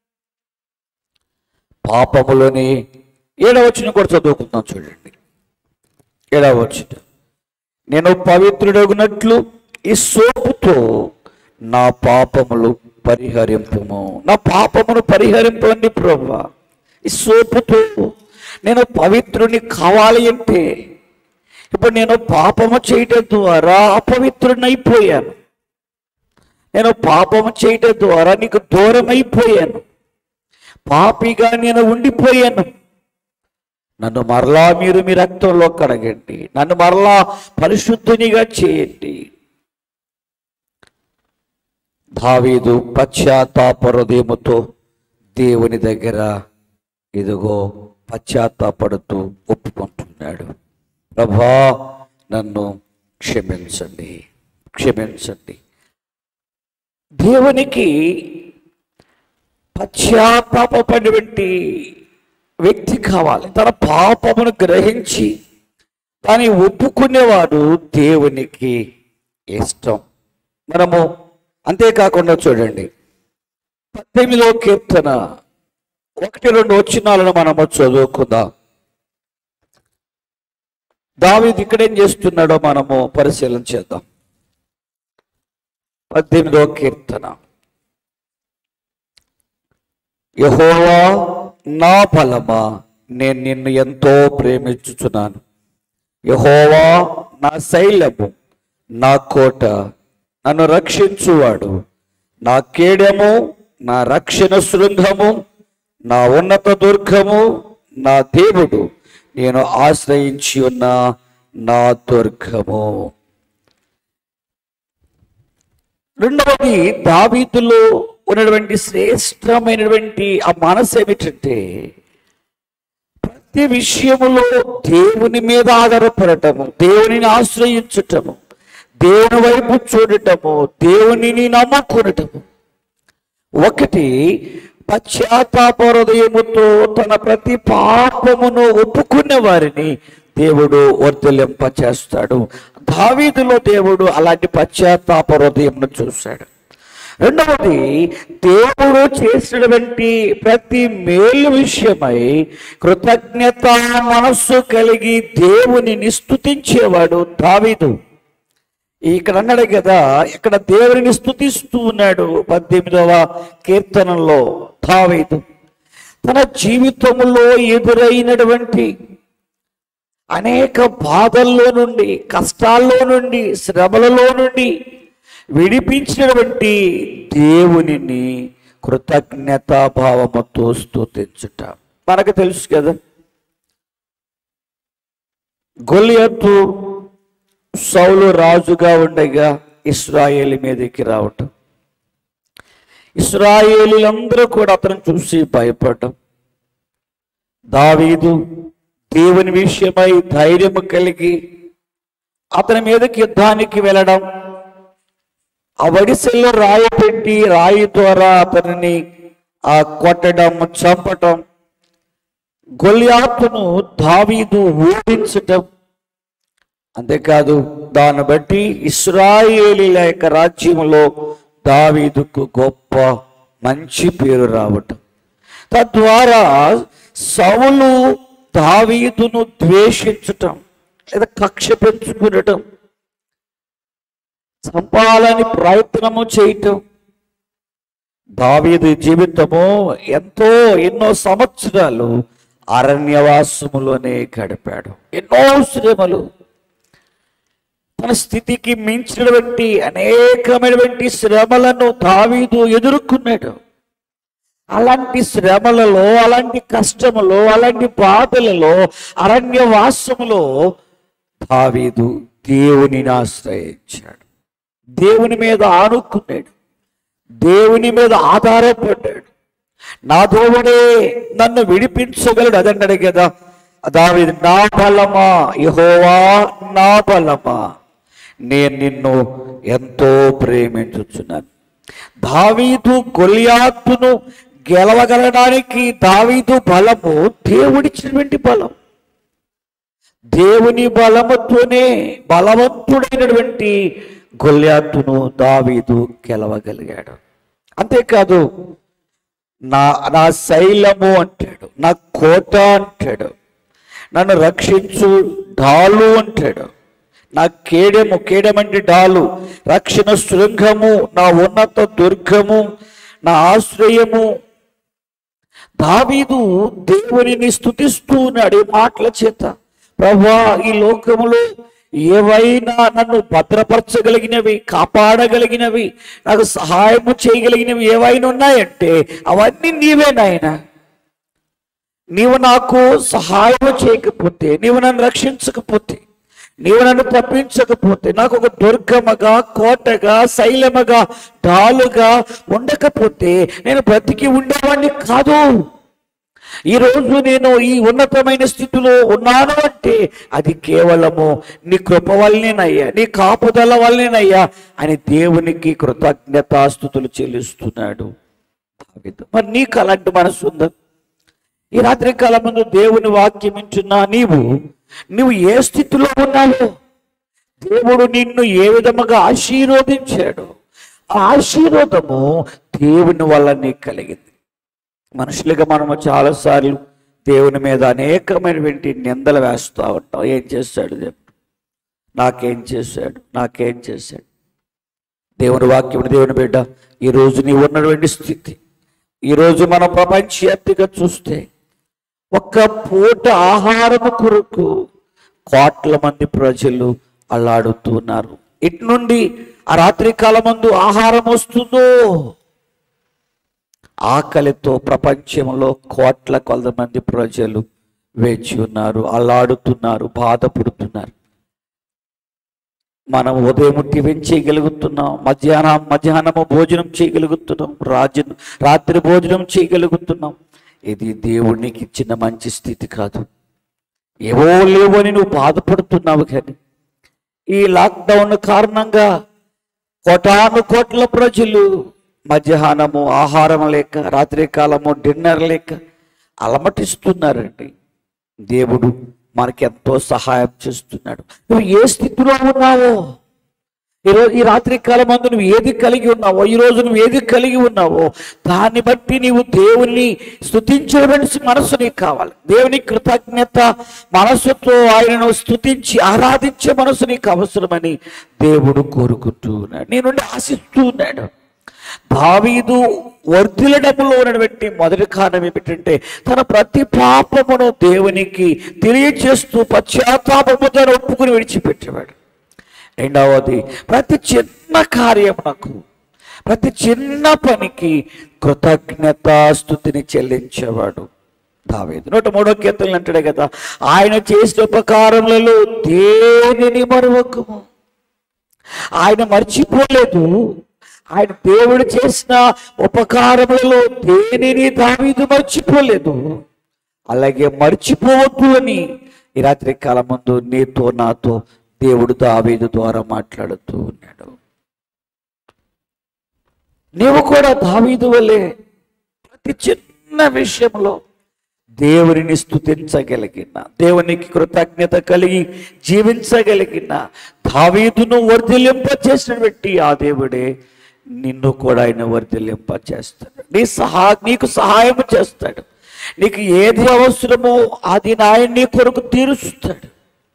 పాపములోని ఏడవచ్చును కూడా చదువుకుందాం చూడండి ఏడవచ్చు నేను పవిత్రుడగునట్లు ఈ సోపుతో నా పాపములు పరిహరింపుము నా పాపమును పరిహరింపండి ప్రభా ఈ సోపుతో నేను పవిత్రుని కావాలి అంటే ఇప్పుడు నేను పాపము చేయటం ద్వారా అపవిత్రునైపోయాను నేను పాపము చేయటం ద్వారా నీకు దూరం అయిపోయాను పాపిగా నేను ఉండిపోయాను నన్ను మరలా మీరు మీ రక్తంలో కడగండి నన్ను మరలా పరిశుద్ధునిగా చేయండి దావీదు పశ్చాత్తాప హృదయముతో దేవుని దగ్గర ఇదిగో పశ్చాత్తాపడుతూ ఒప్పుకుంటున్నాడు ప్రభా నన్ను క్షమించండి క్షమించండి దేవునికి పశ్చాత్తాపడినటువంటి వ్యక్తి కావాలి తన పాపమును గ్రహించి దాన్ని ఒప్పుకునేవాడు దేవునికి ఇష్టం మనము అంతేకాకుండా చూడండి పద్దెనిమిదో కీర్తన ఒకటి రెండు వచ్చినాలను మనము చదువుకుందాం దావీదు ఇక్కడేం చేస్తున్నాడో మనము పరిశీలన చేద్దాం పద్దెనిమిదో కీర్తన యహోవా నా బలమా నేను నిన్ను ఎంతో ప్రేమించుచున్నాను యహోవా నా శైలము నా కోట నన్ను రక్షించువాడు నా కేడము నా రక్షణ శృంగము నా ఉన్నత దుర్గము నా దేవుడు నేను ఆశ్రయించి ఉన్న నా దుర్గము రెండవది దావీదులో ఉన్నటువంటి శ్రేష్టమైనటువంటి ఆ మనసు ఏమిటంటే ప్రతి విషయములో దేవుని మీద ఆధారపడటము దేవునిని ఆశ్రయించటము దేవుని వైపు చూడటము దేవునిని నమ్ముకునటము ఒకటి పశ్చాత్తాప హృదయముతో తన ప్రతి పాపమును ఒప్పుకున్న వారిని దేవుడు వర్ధలింప చేస్తాడు దావీదులో దేవుడు అలాంటి పశ్చాత్తాప హృదయంను చూశాడు రెండవది దేవుడు చేసినటువంటి ప్రతి మేలు విషయమై కృతజ్ఞత మనస్సు కలిగి దేవునిని స్తుతించేవాడు దావీదు ఇక్కడ అన్నాడు కదా ఇక్కడ దేవుని స్తుతిస్తూ ఉన్నాడు పద్దెనిమిదవ కీర్తనలో దావీదు తన జీవితంలో ఎదురైనటువంటి అనేక బాధల్లో నుండి కష్టాల్లో నుండి శ్రమలలో నుండి విడిపించినటువంటి దేవునిని కృతజ్ఞతాభావముతో స్తుతించుట మనకు తెలుసు కదా గొలియత్తు సౌలు రాజుగా ఉండగా ఇస్రాయేల్ మీదకి రావటం ఇస్రాయేలీలందరూ కూడా అతను చూసి భయపడటం దావీదు దేవుని విషయమై ధైర్యము కలిగి అతని మీదకి యుద్ధానికి వెళ్ళడం ఆ వడిసెల్లో రాయి పెట్టి రాయి ద్వారా అతనిని ఆ కొట్టడం చంపటం గొల్యాతును దావీదు ఓడించటం అంతేకాదు దాన్ని బట్టి ఇస్రాయేలీల యొక్క రాజ్యంలో దావీదుకు గొప్ప మంచి పేరు రావటం తద్వారా సౌలు దావీదును ద్వేషించటం లేదా కక్ష పెంచుకునటం చంపాలని ప్రయత్నము చేయటం దావీదు జీవితము ఎంతో ఎన్నో సంవత్సరాలు అరణ్యవాసములోనే గడిపాడు ఎన్నో శ్రమలు తన స్థితికి మించినటువంటి అనేకమైనటువంటి శ్రమలను దావీదు ఎదుర్కొన్నాడు అలాంటి శ్రమలలో అలాంటి కష్టములో అలాంటి బాధలలో అరణ్యవాసములో దావీదు దేవునిని ఆశ్రయించాడు దేవుని మీద ఆనుకున్నాడు దేవుని మీద ఆధారపడ్డాడు నా దేవుడే నన్ను విడిపించగలడు అదన్నాడు కదా దావీదు నా బలమా యహోవా నా బలమా నేను నిన్ను ఎంతో ప్రేమించుచున్నాను దావీదు గొలియాతును గెలవగలడానికి దావీదు బలము దేవుడిచ్చినటువంటి బలం దేవుని బలముతోనే బలవంతుడైనటువంటి గొల్యాతును దావీదు గెలవగలిగాడు అంతేకాదు నా నా శైలము అంటాడు నా కోట అంటాడు నన్ను రక్షించు డాలు అంటాడు నా కేడెము కేడెమంటి డాలు రక్షణ శృంగము నా ఉన్నత దుర్గము నా ఆశ్రయము దావీదు దేవునిని స్తుతిస్తూ ఉన్నాడు ఈ మాటల చేత ప్రభా ఈ లోకములో ఏవైనా నన్ను భద్రపరచగలిగినవి కాపాడగలిగినవి నాకు సహాయము చేయగలిగినవి ఏవైనా ఉన్నాయంటే అవన్నీ నీవే నాయనా నీవు నాకు సహాయం చేయకపోతే నీవు నన్ను రక్షించకపోతే నీవు నన్ను తప్పించకపోతే నాకు ఒక దుర్గమగా కోటగా శైలముగా డాలుగా ఉండకపోతే నేను బ్రతికి ఉండేవాడిని కాదు ఈ రోజు నేను ఈ ఉన్నతమైన స్థితిలో ఉన్నాను అంటే అది కేవలము నీ కృప వల్లనేనయ్యా నీ కాపుదల వల్లనేనయ్యా అని దేవునికి కృతజ్ఞతాస్థుతులు చెల్లిస్తున్నాడు దావీదు. మరి నీకు అలాంటి మనసు ఉందా ఈ రాత్రి కాలం ముందు దేవుని వాక్యం వింటున్నా నీవు నువ్వు ఏ స్థితిలో ఉన్నావో దేవుడు నిన్ను ఏ విధముగా ఆశీర్వదించాడు ఆ ఆశీర్వాదము దేవుని వల్ల నీకు కలిగింది మనుషులుగా మనము చాలాసార్లు దేవుని మీద అనేకమైనటువంటి నిందలు వేస్తూ ఉంటాం ఏం చేశాడు చెప్పు నాకేం చేశాడు నాకేం చేశాడు దేవుని వాక్యం దేవుని బిడ్డ ఈరోజు నీవు ఉన్నటువంటి స్థితి ఈరోజు మనం ప్రపంచవ్యాప్తిగా చూస్తే ఒక్క పూట ఆహారము కొరకు కోట్ల మంది ప్రజలు అల్లాడుతున్నారు ఇటు నుండి ఆ రాత్రి కాలమందు ఆహారం వస్తుందో ఆకలితో ప్రపంచంలో కోట్ల కొలది మంది ప్రజలు వేచి ఉన్నారు అల్లాడుతున్నారు బాధపడుతున్నారు మనం ఉదయం టిఫిన్ చేయగలుగుతున్నాం మధ్యాహ్నం మధ్యాహ్నము భోజనం చేయగలుగుతున్నాం రాజు రాత్రి భోజనం చేయగలుగుతున్నాం ఇది దేవునికి ఇచ్చిన మంచి స్థితి కాదు ఏవో లేవని నువ్వు బాధపడుతున్నావు కానీ ఈ లాక్డౌన్ కారణంగా కోటాను కోట్ల ప్రజలు మధ్యాహ్నము ఆహారం లేక రాత్రి కాలము డిన్నర్ లేక అలమటిస్తున్నారండి దేవుడు మనకి ఎంతో సహాయం చేస్తున్నాడు నువ్వు ఏ స్థితిలో ఉన్నావో ఈరోజు ఈ రాత్రి కాలం మందు నువ్వు ఏది కలిగి ఉన్నావో ఈ రోజు నువ్వు ఏది కలిగి ఉన్నావో దాన్ని బట్టి నీవు దేవుని స్తుతించడానికి మనసు నీకు కావాలి దేవుని కృతజ్ఞత మనసుతో ఆయనను స్తుతించి ఆరాధించే మనసు నీకు అవసరమని దేవుడు కోరుకుంటూ ఉన్నాడు నీ నుండి ఆశిస్తూ ఉన్నాడు దావీదు వర్ధిల్లడంలో ఉన్నటువంటి మొదటి కారణం ఏమిటంటే తన ప్రతి పాపమును దేవునికి తెలియచేస్తూ పశ్చాత్తాపముతో ఒప్పుకుని విడిచిపెట్టేవాడు రెండవది ప్రతి చిన్న కార్యమునకు ప్రతి చిన్న పనికి కృతజ్ఞతాస్థుతిని చెల్లించేవాడు దావేది నూట మూడో కీర్తనలు అంటాడే కదా ఆయన చేసిన ఉపకారములలో దేనిని మరొకము ఆయన మర్చిపోలేదు ఆయన దేవుడు చేసిన ఉపకారములలో దేనిని దావీదు మర్చిపోలేదు అలాగే మర్చిపోవద్దు అని ఈ రాత్రి కాలం ముందు నీతో నాతో దేవుడు దావీదు ద్వారా మాట్లాడుతూ ఉన్నాడు నీవు కూడా దావీదు వల్లే ప్రతి చిన్న విషయంలో దేవునిని స్తుతించగలిగిన దేవునికి కృతజ్ఞత కలిగి జీవించగలిగిన దావీదును వర్ధిల్లింప చేసినటువంటి ఆ దేవుడే నిన్ను కూడా ఆయన వర్ధిల్లింప చేస్తాడు నీ సహా నీకు సహాయం చేస్తాడు నీకు ఏది అవసరమో అది ఆయన నీ కొరకు తీరుస్తాడు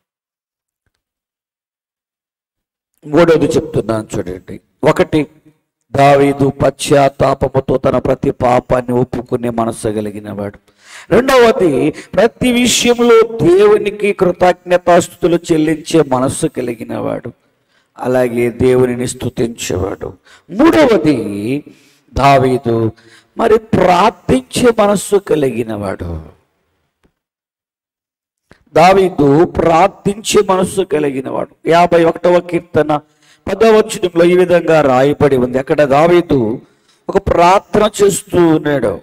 మూడోది చెప్తున్నాను చూడండి ఒకటి దావీదు పశ్చాత్తాపముతో తన ప్రతి పాపాన్ని ఒప్పుకునే మనసు కలిగిన వాడు రెండవది ప్రతి విషయంలో దేవునికి కృతజ్ఞతాస్థుతులు చెల్లించే మనస్సు కలిగిన వాడు అలాగే దేవునిని స్తుతించేవాడు మూడవది దావీదు మరి ప్రార్థించే మనస్సు కలిగిన వాడు దావీదు ప్రార్థించే మనస్సు కలిగిన వాడు యాభై ఒకటవ కీర్తన పదవచనంలో ఈ విధంగా రాయబడి ఉంది అక్కడ దావీదు ఒక ప్రార్థన చేస్తూ ఉన్నాడు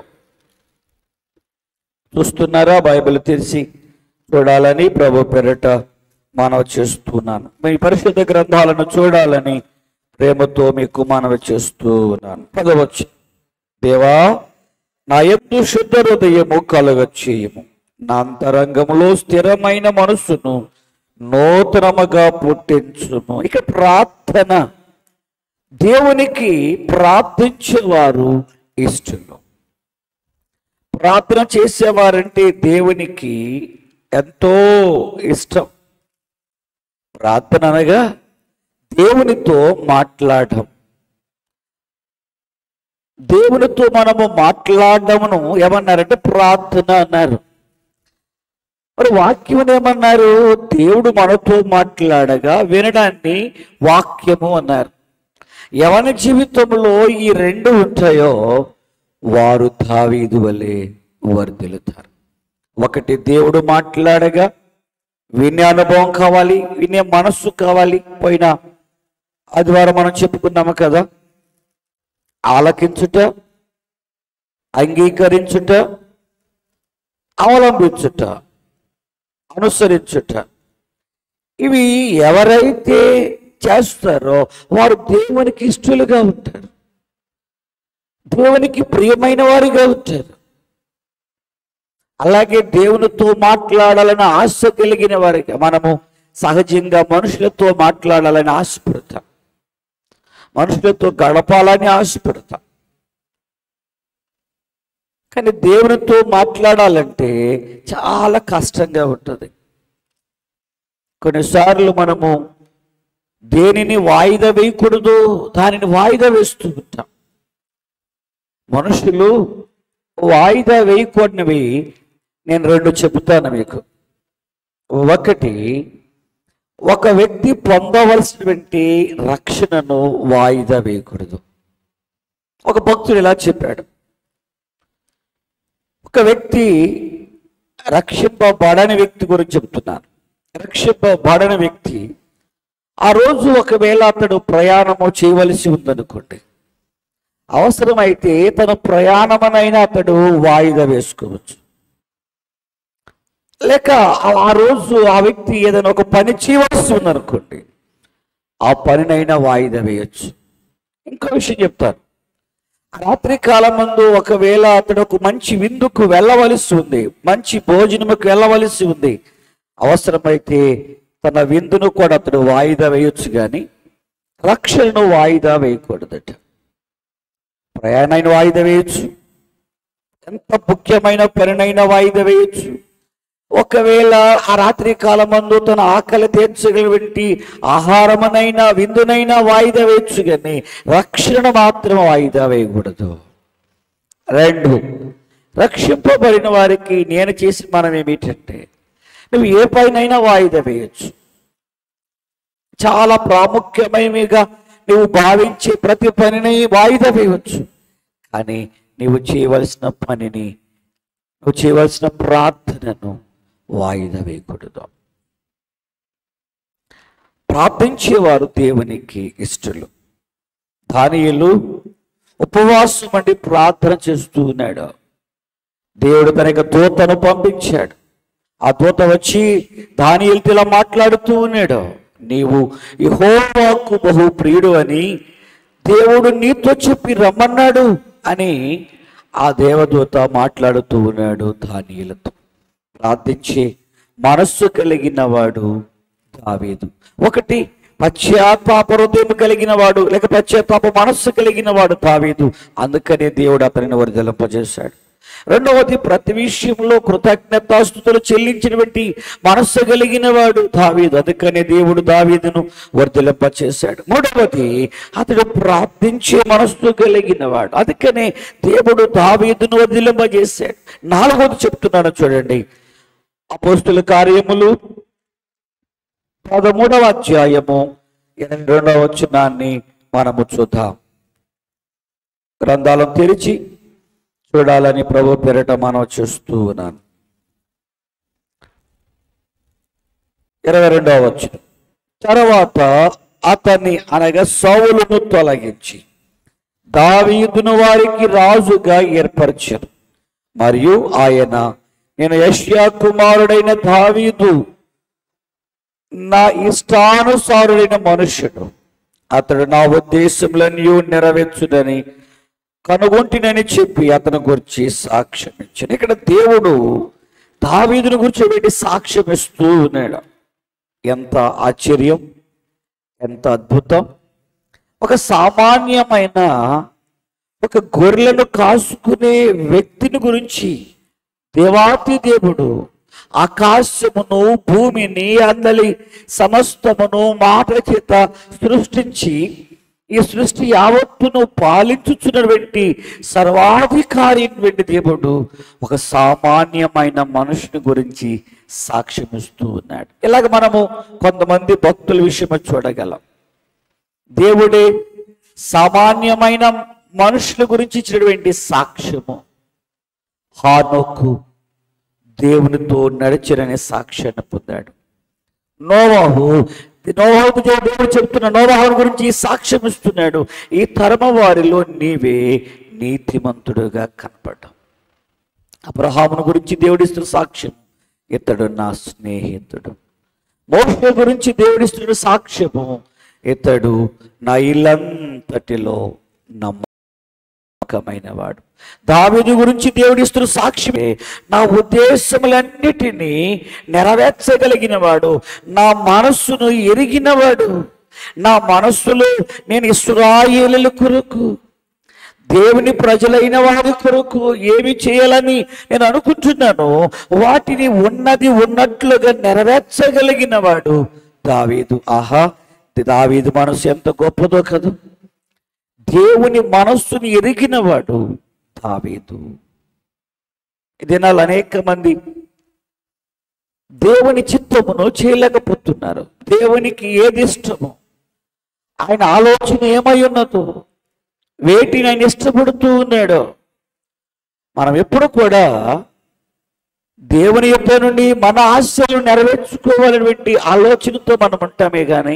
చూస్తున్నారా బైబిల్ తెరిచి చూడాలని ప్రభు పెరట మనవి చేస్తున్నాను మీ పరిశుద్ధ గ్రంథాలను చూడాలని ప్రేమతో మీకు మనవి చేస్తూ ఉన్నాను పదవచ్చు దేవా నా ఎందు శుద్ధ హృదయము కలుగ చేయము నా అంతరంగములో స్థిరమైన మనస్సును నూతనముగా పుట్టించుము ఇక ప్రార్థన దేవునికి ప్రార్థించేవారు ఇష్టలు ప్రార్థన చేసేవారంటే దేవునికి ఎంతో ఇష్టం ప్రార్థన అనగా దేవునితో మాట్లాడడం దేవునితో మనము మాట్లాడడమును ఏమన్నారంటే ప్రార్థన అన్నారు మరి వాక్యం ఏమన్నారు దేవుడు మనతో మాట్లాడగా వినడాన్ని వాక్యము అన్నారు ఎవరి జీవితంలో ఈ రెండు ఉంటాయో వారు దావీదు వలె వర్ధిల్లుతారు ఒకటి దేవుడు మాట్లాడగా వినే అనుభవం కావాలి వినే మనస్సు కావాలి పోయిన ఆదివారం మనం చెప్పుకున్నాము కదా ఆలకించుట అంగీకరించుట అవలంబించుట అనుసరించుట ఇవి ఎవరైతే చేస్తారో వారు దేవునికి ఇష్టలుగా ఉంటారు దేవునికి ప్రియమైన వారిగా ఉంటారు అలాగే దేవునితో మాట్లాడాలని ఆశ కలిగిన వారిగా మనము సహజంగా మనుషులతో మాట్లాడాలని ఆశపడతాం మనుషులతో గడపాలని ఆశపడతాం కానీ దేవునితో మాట్లాడాలంటే చాలా కష్టంగా ఉంటుంది కొన్నిసార్లు మనము దేనిని వాయిదా వేయకూడదు దానిని వాయిదా వేస్తూ ఉంటాం మనుషులు వాయిదా వేయకూడనివి నేను రెండు చెబుతాను మీకు ఒకటి ఒక వ్యక్తి పొందవలసినటువంటి రక్షణను వాయిదా వేయకూడదు ఒక భక్తుడు ఇలా చెప్పాడు ఒక వ్యక్తి రక్షింపబడని వ్యక్తి గురించి చెప్తున్నాను రక్షింపబడని వ్యక్తి ఆ రోజు ఒకవేళ అతడు ప్రయాణము చేయవలసి ఉందనుకోండి అవసరమైతే తన ప్రయాణమనైనా అతడు వాయిదా వేసుకోవచ్చు లేక ఆ- ఆ రోజు ఆ వ్యక్తి ఏదైనా ఒక పని చేయవలసి ఉందనుకోండి ఆ పనినైనా వాయిదా వేయొచ్చు ఇంకో విషయం చెప్తాను రాత్రి కాలం ముందు ఒకవేళ అతడు ఒక మంచి విందుకు వెళ్ళవలసి ఉంది మంచి భోజనముకు వెళ్ళవలసి ఉంది అవసరమైతే తన విందును కూడా అతడు వాయిదా వేయొచ్చు కానీ రక్షణను వాయిదా వేయకూడదట ప్రయాణాన్ని వాయిదా వేయొచ్చు ఎంత ముఖ్యమైన పనినైనా వాయిదా వేయొచ్చు ఒకవేళ ఆ రాత్రి కాలమందు తన ఆకలి తీర్చగలిగినటువంటి ఆహారమునైనా విందునైనా వాయిదా వేయచ్చు కానీ రక్షణ మాత్రం వాయిదా వేయకూడదు రెండు రక్షింపబడిన వారికి నేను చేసిన మనం ఏమిటంటే నువ్వు ఏ పైనైనా వాయిదా వేయచ్చు చాలా ప్రాముఖ్యమైనవిగా నువ్వు భావించే ప్రతి పనిని వాయిదా వేయవచ్చు కానీ నువ్వు చేయవలసిన పనిని నువ్వు చేయవలసిన ప్రార్థనను వాయిదా వేయకూడదు ప్రార్థించేవారు దేవునికి ఇష్టలు దానియులు ఉపవాసం అండి ప్రార్థన చేస్తూ ఉన్నాడు దేవుడు తన యొక్క దూతను పంపించాడు ఆ దూత వచ్చి దానియులతో ఇలా మాట్లాడుతూ ఉన్నాడు నీవు యెహోవాకు బహు ప్రియుడు అని దేవుడు నీతో చెప్పి రమ్మన్నాడు అని ఆ దేవదూత మాట్లాడుతూ ఉన్నాడు దానియులతో ప్రార్థించే మనస్సు కలిగిన వాడు దావీదు ఒకటి పశ్చాత్తాప హృదయం కలిగిన వాడు లేక పశ్చాత్తాప మనస్సు కలిగిన వాడు దావీదు అందుకనే దేవుడు అతనిని వర్ధలింపజేశాడు రెండవది ప్రతి విషయంలో కృతజ్ఞతాస్థుతులు చెల్లించినటువంటి మనస్సు కలిగిన వాడు దావీదు అందుకనే దేవుడు దావీదును వర్ధలింపచేశాడు మూడవది అతడు ప్రార్థించే మనస్సు కలిగిన వాడు అందుకనే దేవుడు దావీదును వర్ధలింపజేశాడు నాలుగవది చెప్తున్నాను చూడండి అపోస్తుల కార్యములు పదమూడవ అధ్యాయము ఎనభై రెండవ వచనాన్ని మనము చూద్దాం గ్రంథాలను తెరిచి చూడాలని ప్రభు పేరట మనం చూస్తూ ఉన్నాను ఇరవై రెండవ వచనం తర్వాత అతన్ని అనగా సౌలును తొలగించి దావీదును వారికి రాజుగా ఏర్పరిచారు మరియు ఆయన నేను యష్యా కుమారుడైన దావీదు నా ఇష్టానుసారుడైన మనుష్యుడు అతడు నా ఉద్దేశములన్నీ నెరవేర్చుడని కనుగొంటినని చెప్పి అతని గురించి సాక్ష్యం ఇచ్చాను ఇక్కడ దేవుడు దావీదుని గురించి పెట్టి సాక్ష్యం ఇస్తూ ఉన్నాడు ఎంత ఆశ్చర్యం ఎంత అద్భుతం ఒక సామాన్యమైన ఒక గొర్రెలను కాసుకునే వ్యక్తిని గురించి దేవాతి దేవుడు ఆకాశమును భూమిని అందలి సమస్తమును మాట చేత సృష్టించి ఈ సృష్టి యావత్తును పాలించుచున్నటువంటి సర్వాధికారి అయినటువంటి దేవుడు ఒక సామాన్యమైన మనుషుని గురించి సాక్ష్యం ఇస్తూ ఉన్నాడు ఇలాగ మనము కొంతమంది భక్తుల విషయమై చూడగలం దేవుడే సామాన్యమైన మనుషుల గురించి ఇచ్చినటువంటి సాక్ష్యము హానోకు దేవునితో నడిచిరనే సాక్ష్యాన్ని పొందాడు నోవాహు నోవాహుకు దేవుడు చెప్తున్న నోవాహుని గురించి ఈ సాక్ష్యం ఇస్తున్నాడు ఈ తరమ వారిలో నీవే నీతిమంతుడుగా కనపడ్డావు అబ్రహామును గురించి దేవుడిస్తున్న సాక్ష్యం ఇతడు నా స్నేహితుడు మోషే గురించి దేవుడిస్తున్న సాక్ష్యము ఇతడు నా ఇల్లంతటిలో నమ్మకమైన వాడు దావీదు గురించి దేవుడిస్తున్న సాక్ష్యమే నా ఉద్దేశములన్నిటినీ నెరవేర్చగలిగిన వాడు నా మనస్సును ఎరిగినవాడు నా మనస్సులో నేను ఇస్రాయేలుల కొరకు దేవుని ప్రజలైన వారి కొరకు ఏమి చేయాలని నేను అనుకుంటున్నాను వాటిని ఉన్నది ఉన్నట్లుగా నెరవేర్చగలిగిన వాడు దావీదు ఆహా దావీదు మనసు ఎంత గొప్పదో కదా దేవుని మనస్సుని ఎరిగినవాడు దావీదు ఈ దినాలు అనేక మంది దేవుని చిత్తమును చేయలేకపోతున్నారు దేవునికి ఏది ఇష్టమో ఆయన ఆలోచన ఏమై ఉన్నదో వేటిని ఆయన ఇష్టపడుతూ ఉన్నాడో మనం ఎప్పుడు కూడా దేవుని యొక్క నుండి మన ఆశలు నెరవేర్చుకోవాలనేటువంటి ఆలోచనతో మనం ఉంటామే కానీ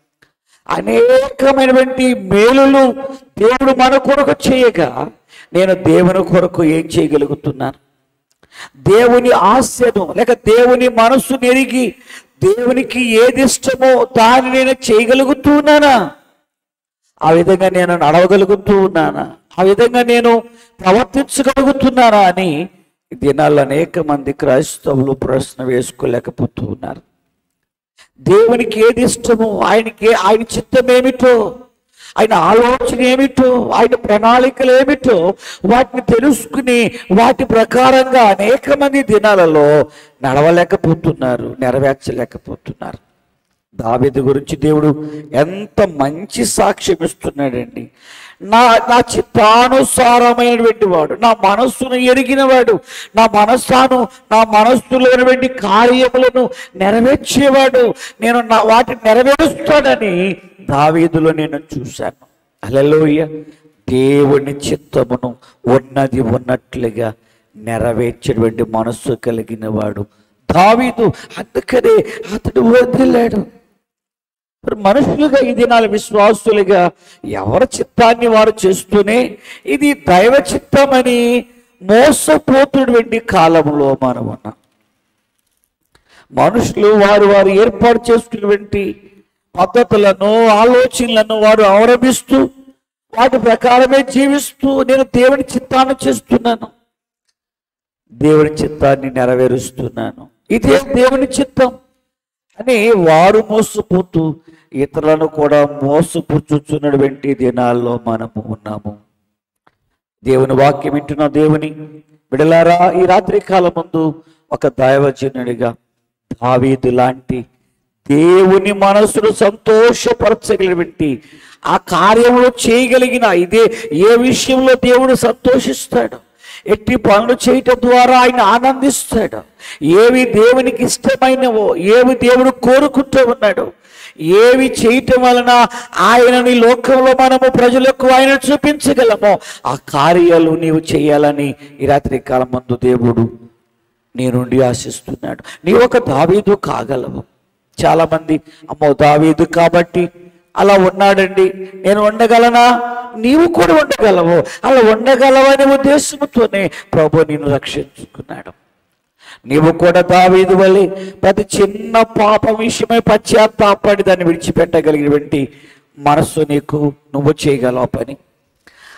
అనేకమైనటువంటి మేలులు దేవుడు మన కొరకు చేయగా నేను దేవుని కొరకు ఏం చేయగలుగుతున్నాను దేవుని ఆశను లేక దేవుని మనస్సు నెరిగి దేవునికి ఏది ఇష్టమో దాన్ని నేను చేయగలుగుతున్నానా ఆ విధంగా నేను నడవగలుగుతూ ఉన్నానా ఆ విధంగా నేను ప్రవర్తించగలుగుతున్నానా అని ఈ దినాల్లో అనేక మంది క్రైస్తవులు ప్రశ్న వేసుకోలేకపోతూ ఉన్నారు దేవునికి ఏది ఇష్టమో ఆయనకి ఆయన చిత్తం ఏమిటో ఆయన ఆలోచన ఏమిటో ఆయన ప్రణాళికలు ఏమిటో వాటిని తెలుసుకుని వాటి ప్రకారంగా అనేక మంది దినాలలో నడవలేకపోతున్నారు నెరవేర్చలేకపోతున్నారు దావీదు గురించి దేవుడు ఎంత మంచి సాక్ష్యం ఇస్తున్నాడండి నా నా చిత్తానుసారమైనటువంటి వాడు నా మనస్సును ఎరిగిన వాడు నా మనస్సాను నా మనస్సులోనటువంటి కార్యములను నెరవేర్చేవాడు నేను నా వాటిని నెరవేరుస్తాడని దావీదులో నేను చూశాను అలలోయ దేవుని చిత్తమును ఉన్నది ఉన్నట్లుగా నెరవేర్చేటువంటి మనస్సు కలిగిన వాడు దావీదు అందుకనే అతడు వదిలాడు మరి మనుషులుగా ఈ దినాల విశ్వాసులుగా ఎవరి చిత్తాన్ని వారు చేస్తూనే ఇది దైవ చిత్తమని మోసపోతున్నటువంటి కాలంలో మనం ఉన్నాం మనుషులు వారు వారు ఏర్పాటు చేసుకున్నటువంటి పద్ధతులను ఆలోచనలను వారు అవలంబిస్తూ వాటి ప్రకారమే జీవిస్తూ నేను దేవుని చిత్తాన్ని చేస్తున్నాను దేవుని చిత్తాన్ని నెరవేరుస్తున్నాను ఇదే దేవుని చిత్తం అని వారు మోసపోతూ ఇతరులను కూడా మోసపుచ్చుచున్నటువంటి దినాల్లో మనము ఉన్నాము దేవుని వాక్యం వింటున్న దేవుని విడలారా ఈ రాత్రి కాలం ముందు ఒక దైవజనుడిగా దావీదు లాంటి దేవుని మనసును సంతోషపరచగలిగినటువంటి ఆ కార్యములు చేయగలిగిన ఇదే ఏ విషయంలో దేవుడు సంతోషిస్తాడు ఎట్టి పనులు చేయటం ద్వారా ఆయన ఆనందిస్తాడు ఏవి దేవునికి ఇష్టమైనవో ఏవి దేవుడు కోరుకుంటూ ఉన్నాడు ఏవి చేయటం వలన ఆయనని లోకంలో మనము ప్రజలకు ఆయన చూపించగలమో ఆ కార్యాలు నీవు చేయాలని ఈ రాత్రి కాలం ముందు దేవుడు నీ నుండి ఆశిస్తున్నాడు నీ ఒక దావీదు కాగలవు చాలా మంది అమ్మో దావీదు కాబట్టి అలా ఉన్నాడండి నేను ఉండగలనా నీవు కూడా ఉండగలవు అలా ఉండగలవనే ఉద్దేశంతోనే ప్రభు నిన్ను రక్షించుకున్నాడు నీవు కూడా దావీదు వలె ప్రతి చిన్న పాపం విషయమై పశ్చాత్తాపడి దాన్ని విడిచిపెట్టగలిగినటువంటి మనస్సు నీకు నువ్వు చేయగలవు పని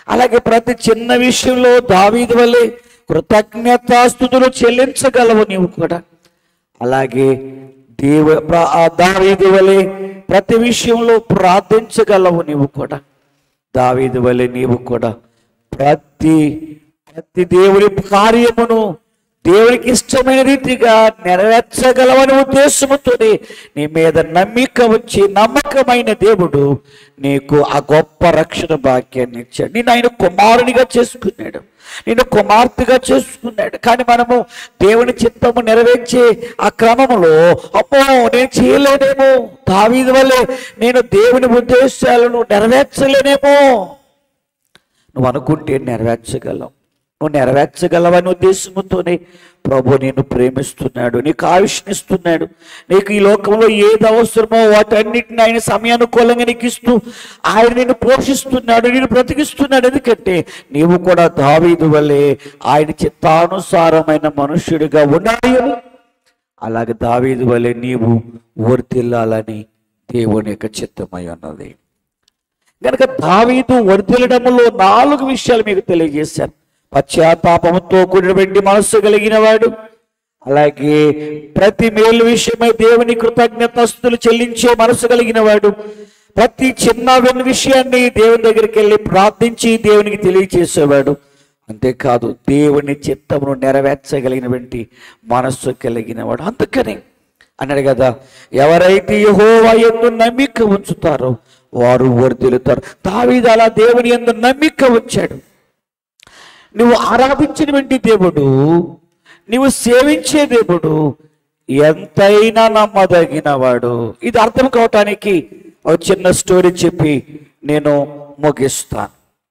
అలాగే ప్రతి చిన్న విషయంలో దావీదు వల్లే కృతజ్ఞతాస్థుతులు చెల్లించగలవు నీవు కూడా అలాగే దేవ ప్ర- ఆ దావీదు వలె ప్రతి విషయంలో ప్రార్థించగలవు నీవు కూడా దావీదు వలె నీవు కూడా ప్రతి ప్రతి దేవుని కార్యమును దేవునికి ఇష్టమైన రీతిగా నెరవేర్చగలవని ఉద్దేశముతోనే నీ మీద నమ్మిక వచ్చి నమ్మకమైన దేవుడు నీకు ఆ గొప్ప రక్షణ భాగ్యాన్ని ఇచ్చాడు నేను ఆయన కుమారునిగా చేసుకున్నాడు నేను కుమార్తెగా చేసుకున్నాడు కానీ మనము దేవుని చిత్తము నెరవేర్చే ఆ క్రమంలో అమ్మో నేను చేయలేనేమో దావీదు వల్లే నేను దేవుని ఉద్దేశాలను నెరవేర్చలేనేమో నువ్వు అనుకుంటే నెరవేర్చగలవు నువ్వు నెరవేర్చగలవని ఉద్దేశంతోనే ప్రభు నేను ప్రేమిస్తున్నాడు నీకు ఆవిష్నిస్తున్నాడు నీకు ఈ లోకంలో ఏది అవసరమో వాటన్నిటిని ఆయన సమయానుకూలంగా నీకు ఇస్తూ ఆయన నిన్ను పోషిస్తున్నాడు నేను బ్రతికిస్తున్నాడు ఎందుకంటే నీవు కూడా దావీదు వల్లే ఆయన చిత్తానుసారమైన మనుష్యుడిగా ఉండాలి అని అలాగే దావీదు వల్లే నీవు వర్తిల్లాలని దేవుని యొక్క చిత్తమై ఉన్నది కనుక దావీదు వర్ధిల్లడములో నాలుగు విషయాలు మీకు తెలియజేశాను పశ్చాత్తాపంతో కూడినటువంటి మనస్సు కలిగిన వాడు అలాగే ప్రతి మేలు విషయమై దేవుని కృతజ్ఞతస్తులు చెల్లించే మనసు కలిగిన వాడు ప్రతి చిన్న వెన్న విషయాన్ని దేవుని దగ్గరికి వెళ్ళి ప్రార్థించి దేవునికి తెలియచేసేవాడు అంతేకాదు దేవుని చిత్తమును నెరవేర్చగలిగినటువంటి మనస్సు కలిగిన వాడు అందుకని అన్నాడు కదా ఎవరైతే యెహోవా ఎందు నమ్మిక ఉంచుతారో వారు వర్ధిల్లుతారు దావీదు అలా దేవుని ఎందు నమ్మిక ఉంచాడు నువ్వు ఆరాధించినటువంటి దేవుడు నువ్వు సేవించే దేవుడు ఎంతైనా నమ్మదగిన వాడు ఇది అర్థం కావటానికి ఒక చిన్న స్టోరీ చెప్పి నేను ముగిస్తాను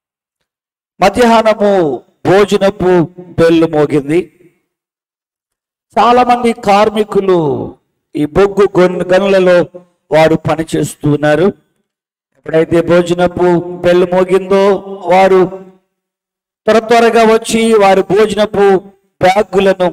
మధ్యాహ్నము భోజనపు బెల్లు మోగింది చాలా మంది కార్మికులు ఈ బొగ్గు గొన్- గనులలో వారు పని చేస్తున్నారు ఎప్పుడైతే భోజనపు బెల్లు మోగిందో వారు త్వర త్వరగా వచ్చి వారి భోజనపు బ్యాగులను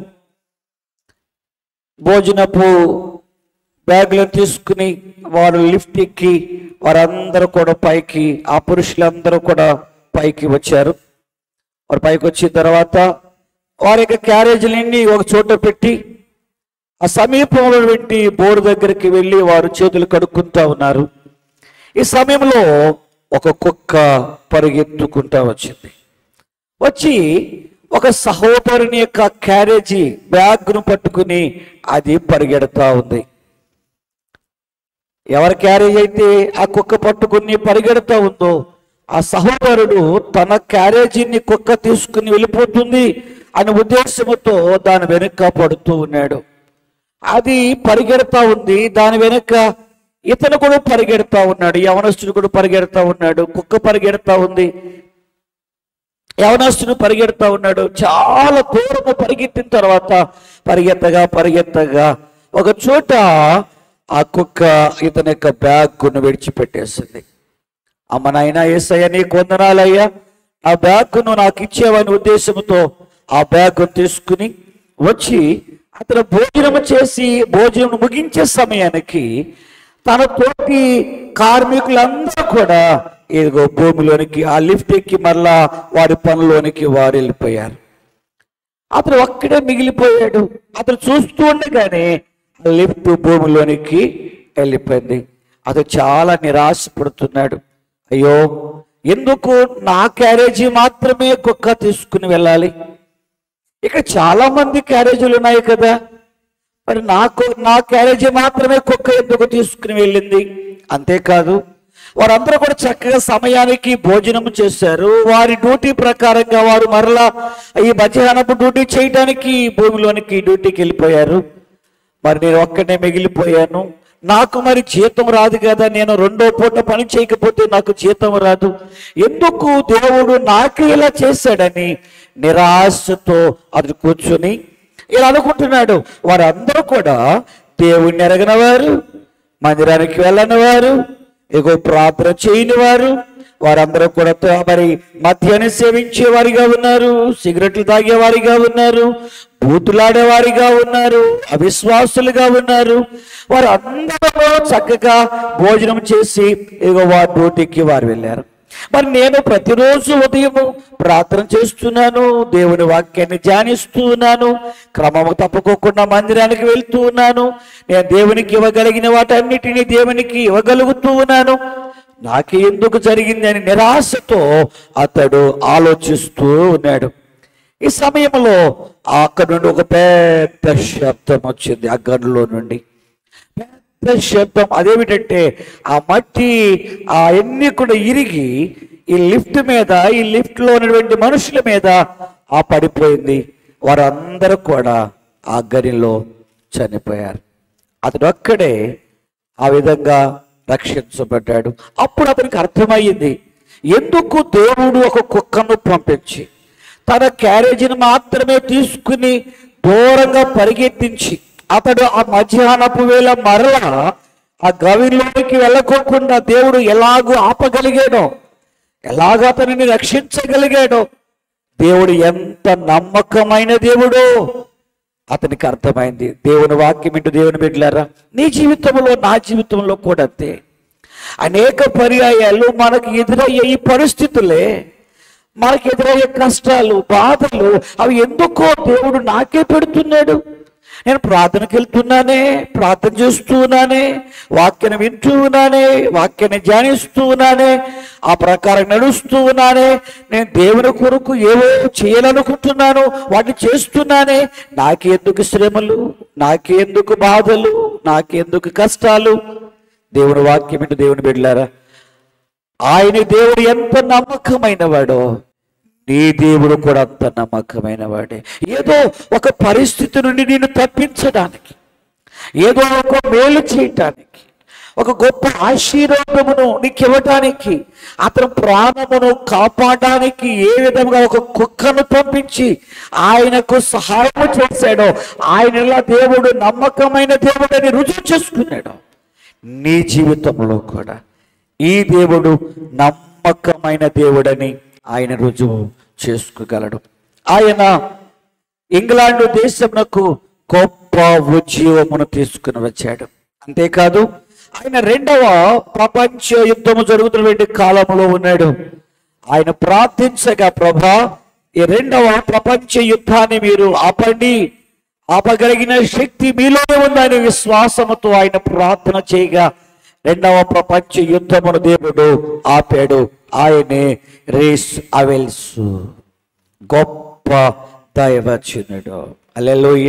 భోజనపు బ్యాగులను తీసుకుని వారు లిఫ్ట్ ఎక్కి వారందరూ కూడా పైకి ఆ పురుషులందరూ కూడా పైకి వచ్చారు వారు పైకి వచ్చిన తర్వాత వారి యొక్క క్యారేజీలన్నీ ఒక చోట పెట్టి ఆ సమీపంలో పెట్టి బోర్డు దగ్గరికి వెళ్ళి వారు చేతులు కడుక్కుంటా ఉన్నారు ఈ సమయంలో ఒక కుక్క పరిగెత్తుకుంటా వచ్చింది వచ్చి ఒక సహోదరుని యొక్క క్యారేజీ బ్యాగ్ను పట్టుకుని అది పరిగెడతా ఉంది ఎవరి క్యారేజ్ అయితే ఆ కుక్క పట్టుకుని పరిగెడతా ఉందో ఆ సహోదరుడు తన క్యారేజీని కుక్క తీసుకుని వెళ్ళిపోతుంది అనే ఉద్దేశంతో దాని వెనుక పడుతూ ఉన్నాడు అది పరిగెడతా ఉంది దాని వెనుక ఇతను కూడా పరిగెడతా ఉన్నాడు యవనస్తుడు కూడా పరిగెడతా ఉన్నాడు కుక్క పరిగెడతా ఉంది యవనస్తుడు పరిగెడతా ఉన్నాడు చాలా దూరము పరిగెత్తిన తర్వాత పరిగెత్తగా పరిగెత్తగా ఒక చోట ఆ కుక్క ఇతని యొక్క బ్యాగ్ను విడిచిపెట్టేసింది అమ్మ నాయన ఏసయ్య నీకు వందనాలయ్యా ఆ బ్యాగ్ను నాకు ఇచ్చేవని ఉద్దేశంతో ఆ బ్యాగ్ తీసుకుని వచ్చి అతను భోజనం చేసి భోజనం ముగించే సమయానికి తన తోటి కార్మికులందరూ కూడా ఇదిగో భూమిలోనికి ఆ లిఫ్ట్ ఎక్కి మరలా వారి పనిలోనికి వారు వెళ్ళిపోయారు అతను ఒక్కడే మిగిలిపోయాడు అతను చూస్తూ ఉండగానే లిఫ్ట్ భూమిలోనికి వెళ్ళిపోయింది అతను చాలా నిరాశపడుతున్నాడు అయ్యో ఎందుకు నా క్యారేజీ మాత్రమే కుక్క తీసుకుని వెళ్ళాలి ఇక్కడ చాలా మంది క్యారేజీలు ఉన్నాయి కదా మరి నాకు నా క్యారేజీ మాత్రమే కుక్క ఎందుకు తీసుకుని వెళ్ళింది అంతేకాదు వారందరూ కూడా చక్కగా సమయానికి భోజనం చేశారు వారి డ్యూటీ ప్రకారంగా వారు మరలా ఈ మధ్యాహ్నపు డ్యూటీ చేయడానికి భూమిలోనికి డ్యూటీకి వెళ్ళిపోయారు మరి నేను ఒక్కనే మిగిలిపోయాను నాకు మరి జీతం రాదు కదా నేను రెండో పూట పని చేయకపోతే నాకు జీతం రాదు ఎందుకు దేవుడు నాకు ఇలా చేశాడని నిరాశతో అది కూర్చొని ఇలా అనుకుంటున్నాడు వారందరూ కూడా దేవుణ్ణి ఎరగని వారు మందిరానికి వెళ్ళని వారు ఇగో ప్రార్థన చేయని వారు వారందరూ కూడా తో- మరి మద్యాన్ని సేవించే వారిగా ఉన్నారు సిగరెట్లు తాగే వారిగా ఉన్నారు బూతులాడే వారిగా ఉన్నారు అవిశ్వాసులుగా ఉన్నారు వారు అందరూ చక్కగా భోజనం చేసి ఇగో వారి డ్యూటీకి వారు వెళ్ళారు మరి నేను ప్రతిరోజు ఉదయం ప్రార్థన చేస్తున్నాను దేవుని వాక్యాన్ని ధ్యానిస్తూ ఉన్నాను క్రమము తప్పుకోకుండా మందిరానికి వెళ్తూ ఉన్నాను నేను దేవునికి ఇవ్వగలిగిన వాటన్నిటినీ దేవునికి ఇవ్వగలుగుతూ ఉన్నాను నాకే ఎందుకు జరిగిందని నిరాశతో అతడు ఆలోచిస్తూ ఉన్నాడు ఈ సమయంలో అక్కడ నుండి ఒక పెద్ద శబ్దం వచ్చింది ఆ గన్లో నుండి పెద్ద శబ్దం అదేమిటంటే ఆ మట్టి ఆ అన్ని కూడా ఇరిగి ఈ లిఫ్ట్ మీద ఈ లిఫ్ట్ లో ఉన్నటువంటి మనుషుల మీద ఆ పడిపోయింది వారందరూ కూడా ఆ గనిలో చనిపోయారు అతడు అక్కడే ఆ విధంగా రక్షించబడ్డాడు అప్పుడు అతనికి అర్థమయ్యింది ఎందుకు దేవుడు ఒక కుక్కను పంపించి తన క్యారేజీని మాత్రమే తీసుకుని దూరంగా పరిగెత్తించి అతడు ఆ మధ్యాహ్నపు వేళ మరలా ఆ గవిలోనికి వెళ్ళకోకుండా దేవుడు ఎలాగూ ఆపగలిగాడో ఎలాగ అతనిని రక్షించగలిగాడో దేవుడు ఎంత నమ్మకమైన దేవుడో అతనికి అర్థమైంది దేవుని వాక్యం ఇంటూ దేవుని బిడ్డలారా నీ జీవితంలో నా జీవితంలో కూడా అంతే అనేక పర్యాయాలు మనకు ఎదురయ్యే ఈ పరిస్థితులే మనకు ఎదురయ్యే కష్టాలు బాధలు అవి ఎందుకో దేవుడు నాకే పెడుతున్నాడు నేను ప్రార్థనకి వెళ్తున్నానే ప్రార్థన చేస్తూ ఉన్నానే వాక్యాన్ని వింటూ ఉన్నానే వాక్యాన్ని ధ్యానిస్తూ ఉన్నానే ఆ ప్రకారం నడుస్తూ ఉన్నానే నేను దేవుని కొరకు ఏవో చేయాలనుకుంటున్నాను వాటిని చేస్తున్నానే నాకెందుకు శ్రమలు నాకెందుకు బాధలు నాకెందుకు కష్టాలు దేవుని వాక్యం ఇంటూ దేవుని బిడ్డలారా ఆయన దేవుడు ఎంత నమ్మకమైన వాడో నీ దేవుడు కూడా అంత నమ్మకమైన వాడే ఏదో ఒక పరిస్థితి నుండి నేను తప్పించడానికి ఏదో ఒక మేలు చేయటానికి ఒక గొప్ప ఆశీర్వాదమును నీకు ఇవ్వటానికి అతను ప్రాణమును కాపాడడానికి ఏ విధంగా ఒక కుక్కను పంపించి ఆయనకు సహాయం చేశాడో ఆయనలా దేవుడు నమ్మకమైన దేవుడని రుజువు చేసుకున్నాడు నీ జీవితంలో కూడా ఈ దేవుడు నమ్మకమైన దేవుడని ఆయన రుజువు చేసుకోగలడు ఆయన ఇంగ్లాండ్ దేశమునకు గొప్ప ఉద్యోగమును తీసుకుని వచ్చాడు అంతేకాదు ఆయన రెండవ ప్రపంచ యుద్ధము జరుగుతున్నటువంటి కాలంలో ఉన్నాడు ఆయన ప్రార్థించగా ప్రభా ఈ రెండవ ప్రపంచ యుద్ధాన్ని మీరు ఆపండి ఆపగలిగిన శక్తి మీలోనే ఉందని విశ్వాసముతో ఆయన ప్రార్థన చేయగా రెండవ ప్రపంచ యుద్ధమును దేవుడు ఆపాడు ఆయనే రేస్ అవెల్స్ గొప్ప దైవచనుడు అలెలోయ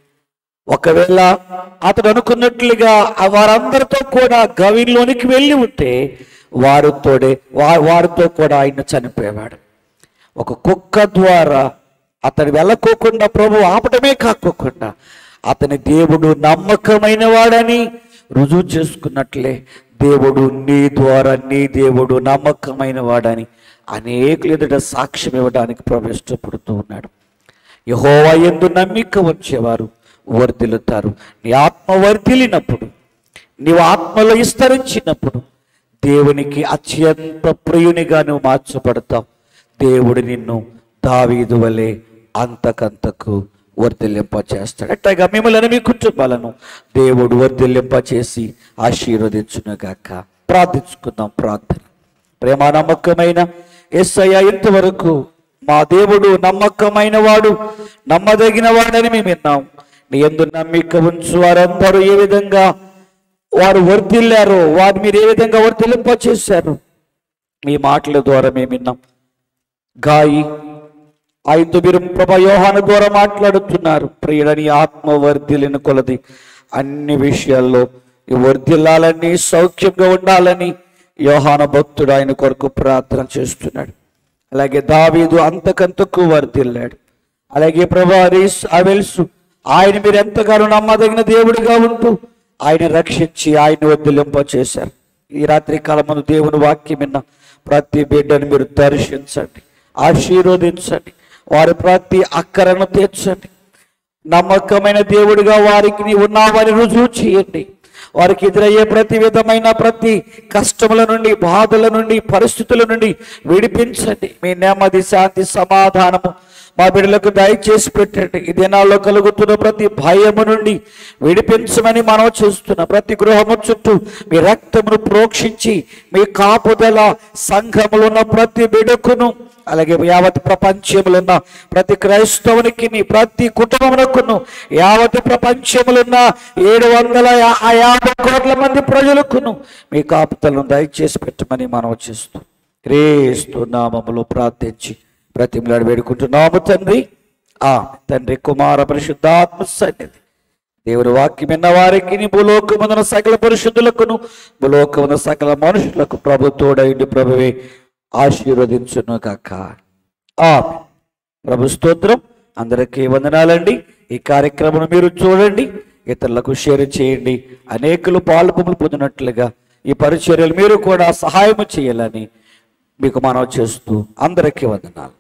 ఒకవేళ అతడు అనుకున్నట్లుగా ఆ వారందరితో కూడా గవిలోనికి వెళ్ళి ఉంటే వారితోడే వా- వారితో కూడా ఆయన చనిపోయేవాడు ఒక కుక్క ద్వారా అతడు వెళ్ళకోకుండా ప్రభు ఆపటమే కాకోకుండా అతని దేవుడు నమ్మకమైన వాడని రుజువు చేసుకున్నట్లే దేవుడు నీ ద్వారా నీ దేవుడు నమ్మకమైన వాడని అనేకులు ఎదుట సాక్ష్యం ఇవ్వడానికి ప్రభు ఇష్టపడుతూ ఉన్నాడు యహోవా ఎందు నమ్మిక వచ్చేవారు వర్ధిల్లుతారు నీ ఆత్మ వర్ధిల్లినప్పుడు నీవు ఆత్మలో విస్తరించినప్పుడు దేవునికి అత్యంత ప్రియునిగా నువ్వు మార్చబడతావు దేవుడు నిన్ను దావీదు వలె అంతకంతకు వర్ధిల్లింప చేస్తాడు అట్లాగా మిమ్మల్ని మీ కుటుంబాలను దేవుడు వర్ధిల్లింప చేసి ఆశీర్వదించునుగాక ప్రార్థించుకుందాం ప్రార్థన ప్రేమ నమ్మకమైన ఎస్ఐ ఇంతవరకు మా దేవుడు నమ్మకమైన వాడు నమ్మదగిన వాడని మేము విన్నాం నీ ఎందు నమ్మిక ఉంచు వారందరూ ఏ విధంగా వారు వర్ధిల్లారో వారు మీరు ఏ విధంగా వర్ధిల్లింప చేశారు మీ మాటల ద్వారా మేము విన్నాం గాయి ఆయనతో మీరు ప్రభా యోహాను ద్వారా మాట్లాడుతున్నారు ప్రియుడని ఆత్మ వర్ధిల్లిన కొలది అన్ని విషయాల్లో ఈ వర్ధిల్లాలని సౌఖ్యంగా ఉండాలని యోహాన భక్తుడు ఆయన కొరకు ప్రార్థన చేస్తున్నాడు అలాగే దావీదు అంతకంతకు వర్ధిల్లాడు అలాగే ప్రభా రీస్ అవెల్సు ఆయన మీరు ఎంతగానో నమ్మదగిన దేవుడిగా ఉంటూ ఆయన రక్షించి ఆయన వర్ధిల్లింప చేశారు ఈ రాత్రి కాలమును దేవుని వాక్యం విన్న ప్రతి బిడ్డను మీరు దర్శించండి ఆశీర్వదించండి వారి ప్రతి అక్కరను తీర్చండి నమ్మకమైన దేవుడిగా వారికి నీ ఉన్నావని రుజువు చేయండి వారికి ఎదురయ్యే ప్రతి విధమైన ప్రతి కష్టముల నుండి బాధల నుండి పరిస్థితుల నుండి విడిపించండి మీ నెమ్మది శాంతి సమాధానము మా బిడ్డలకు దయచేసి పెట్టండి ఈ దినాల్లో కలుగుతున్న ప్రతి భయము నుండి విడిపించమని మనం చేస్తున్న ప్రతి గృహము చుట్టూ మీ రక్తమును ప్రోక్షించి మీ కాపుదల సంఘములో ఉన్న ప్రతి బిడకును అలాగే యావత్ ప్రపంచములో ఉన్న ప్రతి క్రైస్తవునికి నీ ప్రతి కుటుంబమునకును యావత్ ప్రపంచములో ఉన్న ఏడు వందల యా- యాభై కోట్ల మంది ప్రజలకును మీ కాపుతలను దయచేసి పెట్టమని మనం చేస్తూ క్రీస్తు నామములో ప్రార్థించి ప్రతిమలాడి వేడుకుంటున్నాము తండ్రి ఆ తండ్రి కుమార పరిశుద్ధాత్మ సన్నిధి దేవుని వాక్యం విన్న వారికి భూలోకమున సకల పరిశుద్ధులకును భూలోకమున సకల మనుషులకు ప్రభు తోడైండి ప్రభువే ఆశీర్వదించును కాక ఆమె ప్రభు స్తోత్రం అందరికీ వందనాలండి ఈ కార్యక్రమం మీరు చూడండి ఇతరులకు షేర్ చేయండి అనేకులు పాల్పములు పొందినట్లుగా ఈ పరిచర్యలు మీరు కూడా సహాయం చేయాలని మీకు మనవి చేస్తూ అందరికీ వందనాలు